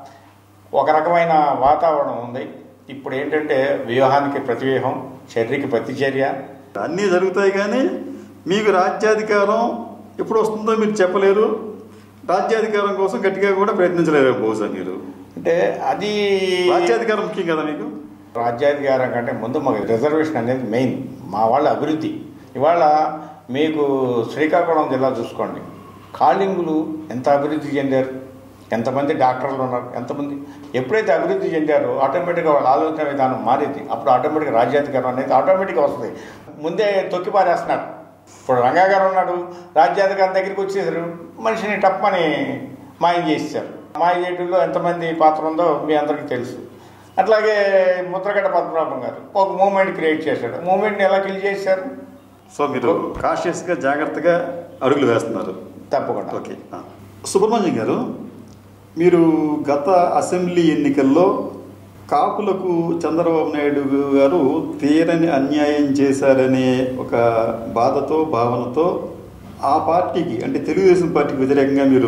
D: ఒక రకమైన వాతావరణం ఉంది ఇప్పుడు ఏంటంటే వ్యూహానికి ప్రతివ్యూహం చర్యకి ప్రతిచర్య
C: అన్నీ జరుగుతాయి కానీ మీకు రాజ్యాధికారం ఎప్పుడు వస్తుందో మీరు చెప్పలేరు రాజ్యాధికారం కోసం గట్టిగా కూడా ప్రయత్నించలేరు బహుశా మీరు
D: అంటే అది
C: రాజ్యాధికారం ముఖ్యం కదా మీకు
D: రాజ్యాధికారం కంటే ముందు మాకు రిజర్వేషన్ అనేది మెయిన్ మా వాళ్ళ అభివృద్ధి ఇవాళ మీకు శ్రీకాకుళం జిల్లా చూసుకోండి కాళింగులు ఎంత అభివృద్ధి చెందారు ఎంతమంది డాక్టర్లు ఉన్నారు ఎంతమంది ఎప్పుడైతే అభివృద్ధి చెందారో ఆటోమేటిక్గా వాళ్ళ ఆలోచన విధానం మారింది అప్పుడు ఆటోమేటిక్గా రాజ్యాధికారం అనేది ఆటోమేటిక్గా వస్తుంది ముందే తొక్కి పారేస్తున్నారు ఇప్పుడు రంగా గారు ఉన్నాడు రాజ్యాధికారం దగ్గరికి వచ్చేసారు మనిషిని టప్పని మాయం చేసేసారు మాయ చేయడంలో ఎంతమంది పాత్ర ఉందో మీ అందరికీ తెలుసు అట్లాగే ముద్రగడ్డ పద్మనాభం గారు ఒక మూమెంట్ క్రియేట్ చేశాడు మూమెంట్ని ఎలా కిల్ చేశారు
C: సో మీరు కాషియస్గా జాగ్రత్తగా అడుగులు వేస్తున్నారు
D: తప్పకుండా
C: ఓకే ఆ. సుబ్రహ్మణ్యం గారు మీరు గత అసెంబ్లీ ఎన్నికల్లో కాపులకు చంద్రబాబు నాయుడు గారు తీరని అన్యాయం చేశారనే ఒక బాధతో భావనతో ఆ పార్టీకి అంటే తెలుగుదేశం పార్టీకి వ్యతిరేకంగా మీరు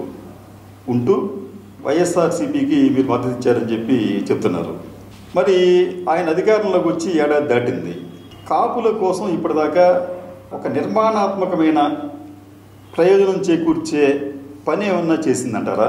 C: ఉంటూ వైఎస్ఆర్సీపీకి మీరు మద్దతు ఇచ్చారని చెప్పి చెప్తున్నారు మరి ఆయన అధికారంలోకి వచ్చి ఏడాది దాటింది కాపుల కోసం ఇప్పటిదాకా ఒక నిర్మాణాత్మకమైన ప్రయోజనం చేకూర్చే పని ఏమన్నా చేసిందంటారా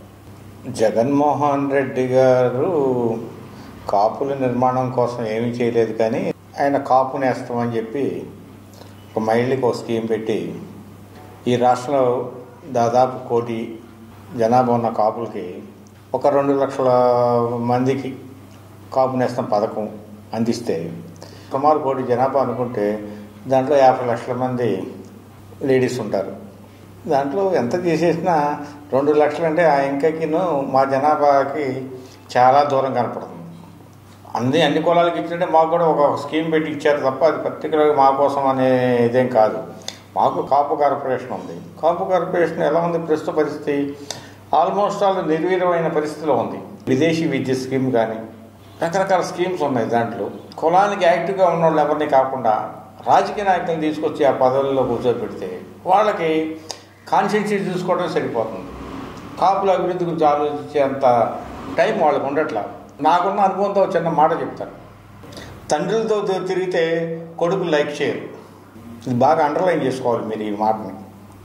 D: జగన్మోహన్ రెడ్డి గారు కాపుల నిర్మాణం కోసం ఏమీ చేయలేదు కానీ ఆయన కాపు నేస్తామని చెప్పి ఒక మహిళకి ఒక స్కీమ్ పెట్టి ఈ రాష్ట్రంలో దాదాపు కోటి జనాభా ఉన్న కాపులకి ఒక రెండు లక్షల మందికి కాపు నేస్తం పథకం అందిస్తే సుమారు కోటి జనాభా అనుకుంటే దాంట్లో యాభై లక్షల మంది లేడీస్ ఉంటారు దాంట్లో ఎంత చేసేసినా రెండు లక్షలు అంటే ఆ ఇంకకిను మా జనాభాకి చాలా దూరం కనపడుతుంది అన్ని అన్ని కులాలకి ఇచ్చింటే మాకు కూడా ఒక స్కీమ్ పెట్టి ఇచ్చారు తప్ప అది పర్టికులర్గా మా కోసం అనే ఇదేం కాదు మాకు కాపు కార్పొరేషన్ ఉంది కాపు కార్పొరేషన్ ఎలా ఉంది ప్రస్తుత పరిస్థితి ఆల్మోస్ట్ ఆల్ నిర్వీర్యమైన పరిస్థితిలో ఉంది విదేశీ విద్య స్కీమ్ కానీ రకరకాల స్కీమ్స్ ఉన్నాయి దాంట్లో కులానికి యాక్టివ్గా ఉన్న వాళ్ళు ఎవరిని కాకుండా రాజకీయ నాయకులను తీసుకొచ్చి ఆ పదవుల్లో కూర్చోబెడితే వాళ్ళకి కాన్షియన్సీ చూసుకోవడం సరిపోతుంది కాపుల అభివృద్ధి గురించి ఆలోచించేంత టైం వాళ్ళకు ఉండట్లా నాకున్న అనుభవంతో ఒక చిన్న మాట చెప్తాను తండ్రులతో తి- తిరిగితే కొడుకులు లైక్ చేయరు ఇది బాగా అండర్లైన్ చేసుకోవాలి మీరు ఈ మాటని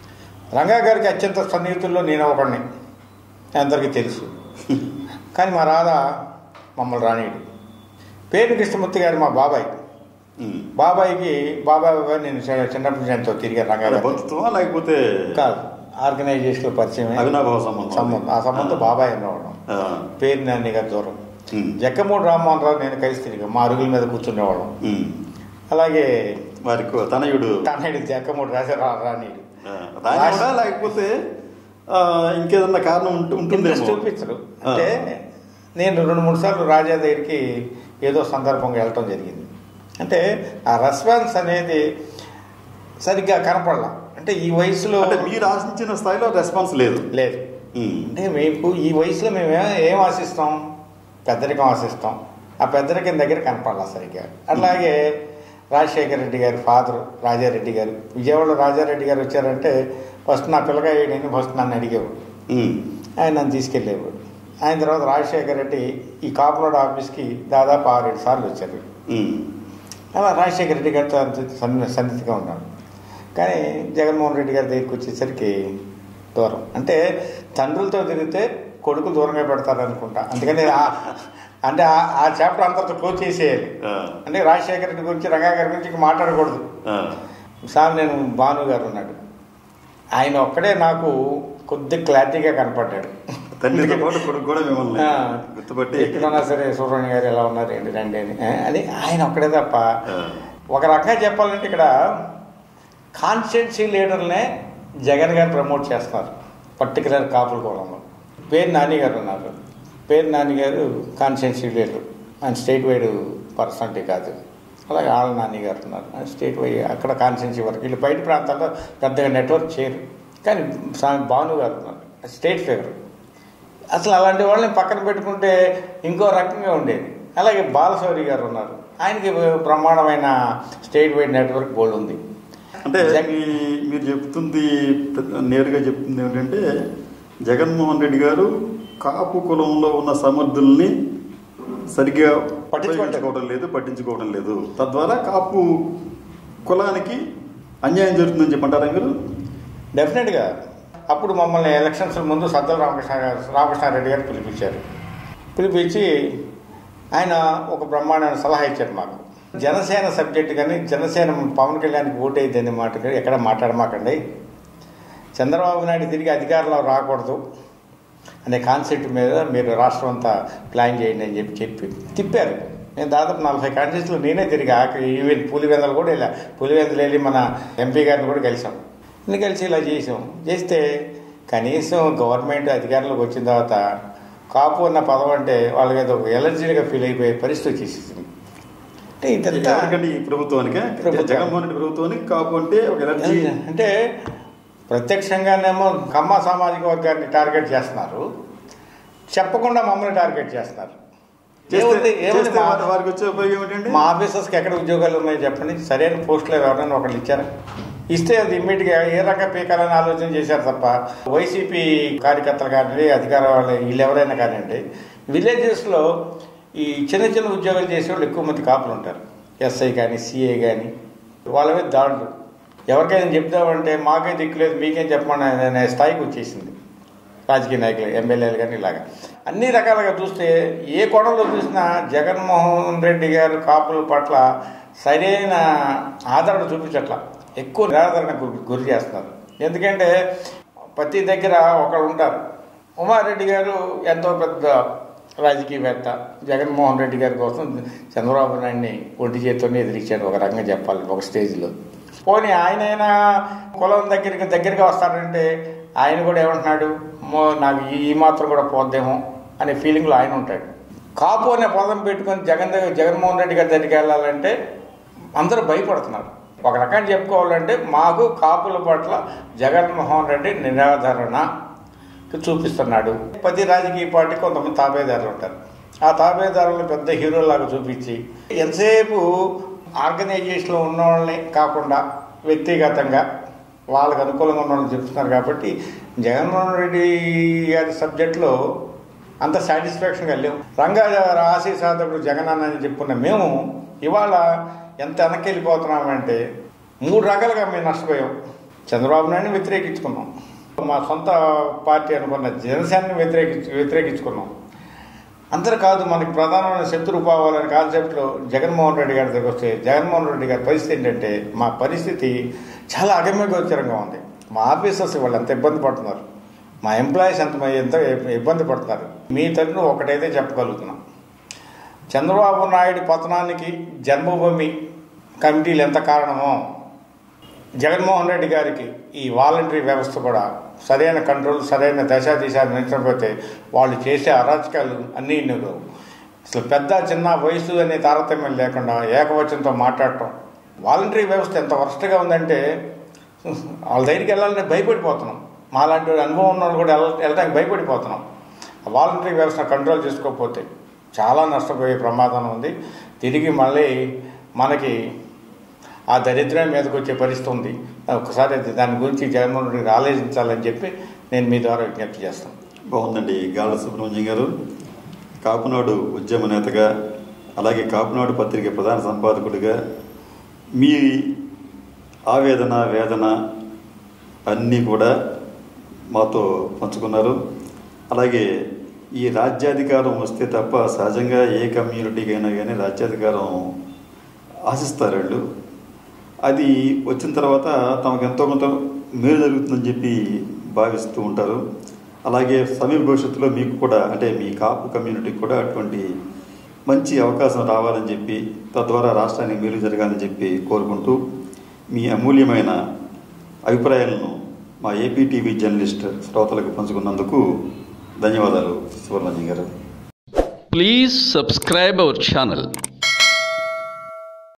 D: రంగా గారికి అత్యంత సన్నిహితుల్లో నేను ఒకడిని అందరికీ తెలుసు కానీ మా రాధ మమ్మల్ని రానీయుడు పేరు కృష్ణమూర్తి గారు మా బాబాయ్
C: ఉమ్.
D: బాబాయ్కి బాబాయ్ గారు నేను చిన్న- చిన్నప్పటి నుంచి ఎంతో తిరిగాను రంగా గారు
C: బంధుత్వమా లేకపోతే
D: కాదు ఆర్గనైజేషన్ పరిచయం
C: అవినాభావ సంబంధం
D: సంబంధం ఆ సంబంధం బాబాయ్ ఉండవడం
C: ఆ.
D: పేరు నాని గారి దూరం
C: ఉమ్.
D: జక్కమూడి రామ్మోహన్ రావు నేను కలిసి తిరిగా మా అరుగుల మీద కూర్చునేవాళ్ళం
C: ఉమ్.
D: అలాగే
C: వారికి తనయుడు
D: తనయుడు జక్కమూడి రాజా రానీయుడు
C: ఆ, రాని కూడా లేకపోతే ఆ, ఇంకేదన్నా కారణం ఉంటు-
D: ఇంట్రెస్ట్
C: ఉంటుందేమో
D: చూపించరు అంటే నేను రెండు మూడు సార్లు రాజా దగ్గరికి ఏదో సందర్భంగా వెళ్ళటం జరిగింది అంటే ఆ రెస్పాన్స్ అనేది సరిగ్గా కనపడలా అంటే ఈ వయసులో
C: అంటే మీరు ఆశించిన స్థాయిలో రెస్పాన్స్ లేదు
D: లేదు
C: ఉమ్.
D: అంటే మేము ఈ వయసులో మేము ఏ- ఏం ఆశిస్తాం పెద్దరికం ఆశిస్తాం ఆ పెద్దరికం దగ్గర కనపడాల సరిగ్గా అట్లాగే రాజశేఖర రెడ్డి గారి ఫాదర్ రాజారెడ్డి గారు విజయవాడలో రాజారెడ్డి గారు వచ్చారంటే ఫస్ట్ నా పిల్లకాయ నేను ఫస్ట్ నన్ను అడిగేవాడు
C: ఉమ్.
D: ఆయన నన్ను తీసుకెళ్ళేవాడు ఆయన తర్వాత రాజశేఖర రెడ్డి ఈ కాపునాడు ఆఫీస్కి దాదాపు ఆరేడు సార్లు వచ్చారు
C: ఉమ్.
D: అలా రాజశేఖర రెడ్డి గారితో అంత సన్ని- సన్నిహితంగా ఉన్నాను కానీ జగన్మోహన్ రెడ్డి గారి దగ్గరికి వచ్చేసరికి దూరం అంటే తండ్రులతో తిరిగితే కొడుకు దూరంగా పెడతారు అనుకుంటా అందుకని ఆ- అంటే ఆ- ఆ చాప్టర్ అంతటితో క్లోజ్ చేసేయాలి
C: ఆ.
D: అంటే రాజశేఖర రెడ్డి గురించి రంగా గారి గురించి ఇంక మాట్లాడకూడదు
C: ఆ.
D: సార్ నేను భాను గారు ఉన్నాడు ఆయన ఒక్కడే నాకు కొద్ది క్లారిటీగా కనపడ్డాడు
C: తండ్రితో పాటు కొడుకు కూడా మిమ్మల్ని
D: ఆ.
C: గుర్తుపట్టి
D: ఎక్కడున్నా సరే సుబ్రహ్మణ్య గారు ఎలా ఉన్నారు ఏంటి రండి అని ఆ, అని ఆయన ఒక్కడే తప్ప
C: ఆ.
D: ఒక రకంగా చెప్పాలంటే ఇక్కడ కాన్స్టిట్యున్సీ లీడర్నే జగన్ గారు ప్రమోట్ చేస్తున్నారు పర్టికులర్ కాపుల కోణంలో పేరు నాని గారు ఉన్నారు పేరు నాని గారు కాన్స్టిట్యున్సీ లీడర్ ఆయన స్టేట్ వైడ్ పర్సనాలిటీ కాదు అలాగే ఆళ్ళ నాని గారు ఉన్నారు ఆయన స్టేట్ వైడ్ అక్కడ కాన్స్టిట్యున్సీ వరకు వీళ్ళు బయట ప్రాంతాల్లో పెద్దగా నెట్వర్క్ చేయరు కానీ స్వామి భాను గారు ఉన్నారు స్టేట్ ఫిగర్ అసలు అలాంటి వాళ్ళని పక్కన పెట్టుకుంటే ఇంకో రకంగా ఉండేది అలాగే బాలశౌరి గారు ఉన్నారు ఆయనకి బ్రహ్మాండమైన స్టేట్ వైడ్ నెట్వర్క్ గోల్డ్ ఉంది
C: అంటే
D: జగ-
C: మీ- మీరు చెప్తుంది ప్ర- నేరుగా చెప్తుంది ఏమిటంటే జగన్మోహన్ రెడ్డి గారు కాపు కులంలో ఉన్న సమర్థుల్ని సరిగ్గా
D: పట్టించుకోవట్లేదు.
C: పట్టించుకోవడం లేదు పట్టించుకోవడం లేదు తద్వారా కాపు కులానికి అన్యాయం జరుగుతుందని చెప్పంటారా మీరు
D: డెఫినెట్గా అప్పుడు మమ్మల్ని ఎలక్షన్స్ ముందు సద్దల రామకృష్ణ గారు రామకృష్ణారెడ్డి గారు పిలిపించారు పిలిపించి ఆయన ఒక బ్రహ్మాండమైన సలహా ఇచ్చారు మాకు జనసేన సబ్జెక్ట్ కానీ జనసేన పవన్ కళ్యాణ్కి ఓటేద్దని మాట కానీ ఎక్కడ మాట్లాడమాకండి చంద్రబాబు నాయుడు తిరిగి అధికారంలో రాకూడదు అనే కాన్సెప్ట్ మీద మీరు రాష్ట్రం అంతా ప్లాన్ చేయండి అని చెప్పి చెప్పి తిప్పారు నేను దాదాపు నలభై కాన్స్టిట్యూన్స్లో నేనే తిరిగి ఆఖరి ఈవెన్ పులివెందలు కూడా వెళ్ళా పులివెందలు వెళ్ళి మన ఎంపీ గారిని కూడా కలిసాం ఇన్ని కలిసి ఇలా చేసాం చేస్తే కనీసం గవర్నమెంట్ అధికారంలోకి వచ్చిన తర్వాత కాపు అన్న పదం అంటే వాళ్ళకి ఏదో ఎలర్జీగా ఫీల్ అయిపోయే పరిస్థితి వచ్చేసింది అంటే ఇదంతా
C: ఎవరికంటే ఈ ప్రభుత్వానికి
D: ప్రభుత్వం.
C: జగన్మోహన్ రెడ్డి ప్రభుత్వానికి కాపు అంటే ఒక ఎలర్జీ
D: అంటే ప్రత్యక్షంగానేమో కమ్మ సామాజిక వర్గాన్ని టార్గెట్ చేస్తున్నారు చెప్పకుండా మమ్మల్ని టార్గెట్ చేస్తున్నారు ఏముంది
C: చేస్తే
D: ఏముంది
C: చేస్తే
D: మా-
C: వారి- వారికి వచ్చే ఉపయోగం ఏంటండి
D: మా ఆఫీసర్స్కి ఎక్కడ ఉద్యోగాలు ఉన్నాయి చెప్పండి సరైన పోస్టులు ఎవరైనా ఒకళ్ళు ఇచ్చారా ఇస్తే అది ఇమ్మీడియట్గా ఏ రకంగా పీకాలని ఆలోచన చేశారు తప్ప వైసీపీ కార్యకర్తలు కానివ్వండి అధికార వాళ్ళు వీళ్ళు ఎవరైనా కానివ్వండి విలేజెస్లో ఈ చిన్న చిన్న ఉద్యోగాలు చేసేవాళ్ళు ఎక్కువ మంది కాపులు ఉంటారు ఎస్ఐ కానీ సిఐ కానీ వాళ్ళ మీద దాడులు ఎవరికైనా చెప్తామంటే మాకే దిక్కులేదు మీకేం చెప్పమని అనే స్థాయికి వచ్చేసింది రాజకీయ నాయకులు ఎమ్మెల్యేలు కానీ ఇలాగా అన్ని రకాలుగా చూస్తే ఏ కోణంలో చూసినా జగన్మోహన్ రెడ్డి గారు కాపుల పట్ల సరైన ఆదరణ చూపించట్ల ఎక్కువ నిరాదరణ గురి గురి చేస్తున్నారు ఎందుకంటే ప్రతి దగ్గర ఒకళ్ళు ఉంటారు ఉమారెడ్డి గారు ఎంతో పెద్ద రాజకీయవేత్త జగన్మోహన్ రెడ్డి గారి కోసం చంద్రబాబు నాయుడిని ఒంటి చేతితోనే ఎదిరించాడు ఒక రకంగా చెప్పాలి ఒక స్టేజ్లో పోనీ ఆయనైనా కులం దగ్గరికి దగ్గరికి వస్తాడంటే ఆయన కూడా ఏమంటున్నాడు "అమ్మో, నాకు ఈ ఈ మాత్రం కూడా పోద్దేమో అనే ఫీలింగ్లో ఆయన ఉంటాడు కాపు అనే పదం పెట్టుకొని జగన్ దగ్గర జగన్మోహన్ రెడ్డి గారి దగ్గరికి వెళ్ళాలంటే అందరూ భయపడుతున్నారు ఒక రకంగా చెప్పుకోవాలంటే మాకు కాపుల పట్ల జగన్మోహన్ రెడ్డి నిరాధరణ చూపిస్తున్నాడు ప్రతి రాజకీయ పార్టీ కొంతమంది తాబేదారులు ఉంటారు ఆ తాబేదారులను పెద్ద హీరోలాగా చూపించి ఎంతసేపు ఆర్గనైజేషన్లో ఉన్న వాళ్ళని కాకుండా వ్యక్తిగతంగా వాళ్ళకి అనుకూలంగా ఉన్న వాళ్ళని చెప్తున్నారు కాబట్టి జగన్మోహన్ రెడ్డి గారి సబ్జెక్ట్లో అంత సాటిస్ఫాక్షన్గా లేవు రంగా రాశి సాధకుడు జగన్ అన్న అని చెప్పుకున్న మేము ఇవాళ ఎంత వెనక్కి వెళ్ళిపోతున్నామంటే మూడు రకాలుగా మేము నష్టపోయాం చంద్రబాబు నాయుడిని వ్యతిరేకించుకున్నాం మా సొంత పార్టీ అనుకున్న జనసేనని వ్యతిరేకించు వ్యతిరేకించుకున్నాం అంతరు కాదు మనకి ప్రధానమైన శత్రువు పోవాలనే కాన్సెప్ట్లో జగన్మోహన్ రెడ్డి గారి దగ్గర వస్తే జగన్మోహన్ రెడ్డి గారి పరిస్థితి ఏంటంటే మా పరిస్థితి చాలా అగమ్యగోచరంగా ఉంది మా ఆఫీసర్స్ వాళ్ళు ఎంత ఇబ్బంది పడుతున్నారు మా ఎంప్లాయీస్ ఎంత ఎంత ఇబ్బంది పడుతున్నారు మీ తరఫున ఒకటైతే చెప్పగలుగుతున్నాం చంద్రబాబు నాయుడు పతనానికి జన్మభూమి కమిటీలు ఎంత కారణమో జగన్మోహన్ రెడ్డి గారికి ఈ వాలంటరీ వ్యవస్థ కూడా సరైన కంట్రోల్ సరైన దశ దిశ నిలిచకపోతే వాళ్ళు చేసే అరాచకాలు అన్నీ నువ్వు అసలు పెద్ద చిన్న వయసు అనే తారతమ్యం లేకుండా ఏకవచనంతో మాట్లాడటం వాలంటరీ వ్యవస్థ ఎంత వరస్ట్గా ఉందంటే వాళ్ళ దగ్గరికి వెళ్ళాలంటే భయపడిపోతున్నాం మాలాంటి అనుభవం ఉన్న వాళ్ళు కూడా వెళ్ళ వెళ్ళడానికి భయపడిపోతున్నాం ఆ వాలంటరీ వ్యవస్థ కంట్రోల్ చేసుకోకపోతే చాలా నష్టపోయే ప్రమాదం ఉంది తిరిగి మళ్ళీ మనకి ఆ దరిద్రం మీదకి వచ్చే పరిస్థితి ఉంది ఒకసారి అది దాని గురించి జగన్మోహన్ రెడ్డికి ఆలోచించాలని చెప్పి నేను మీ ద్వారా విజ్ఞప్తి చేస్తాను
C: బాగుందండి గాళ్ళ సుబ్రహ్మణ్యం గారు కాపునాడు ఉద్యమ నేతగా అలాగే కాపునాడు పత్రిక ప్రధాన సంపాదకుడిగా మీ ఆవేదన వేదన అన్నీ కూడా మాతో పంచుకున్నారు అలాగే ఈ రాజ్యాధికారం వస్తే తప్ప సహజంగా ఏ కమ్యూనిటీకి అయినా కానీ రాజ్యాధికారం ఆశిస్తారు వాళ్ళు అది వచ్చిన తర్వాత తమకు ఎంతో కొంత మేలు జరుగుతుందని చెప్పి భావిస్తూ ఉంటారు అలాగే సమీప భవిష్యత్తులో మీకు కూడా అంటే మీ కాపు కమ్యూనిటీకి కూడా అటువంటి మంచి అవకాశం రావాలని చెప్పి తద్వారా రాష్ట్రానికి మేలు జరగాలని చెప్పి కోరుకుంటూ మీ అమూల్యమైన అభిప్రాయాలను మా ఏపీ టీవీ జర్నలిస్ట్ శ్రోతలకు పంచుకున్నందుకు ధన్యవాదాలు సుబ్రహ్మణ్యం గారు
B: Please subscribe our channel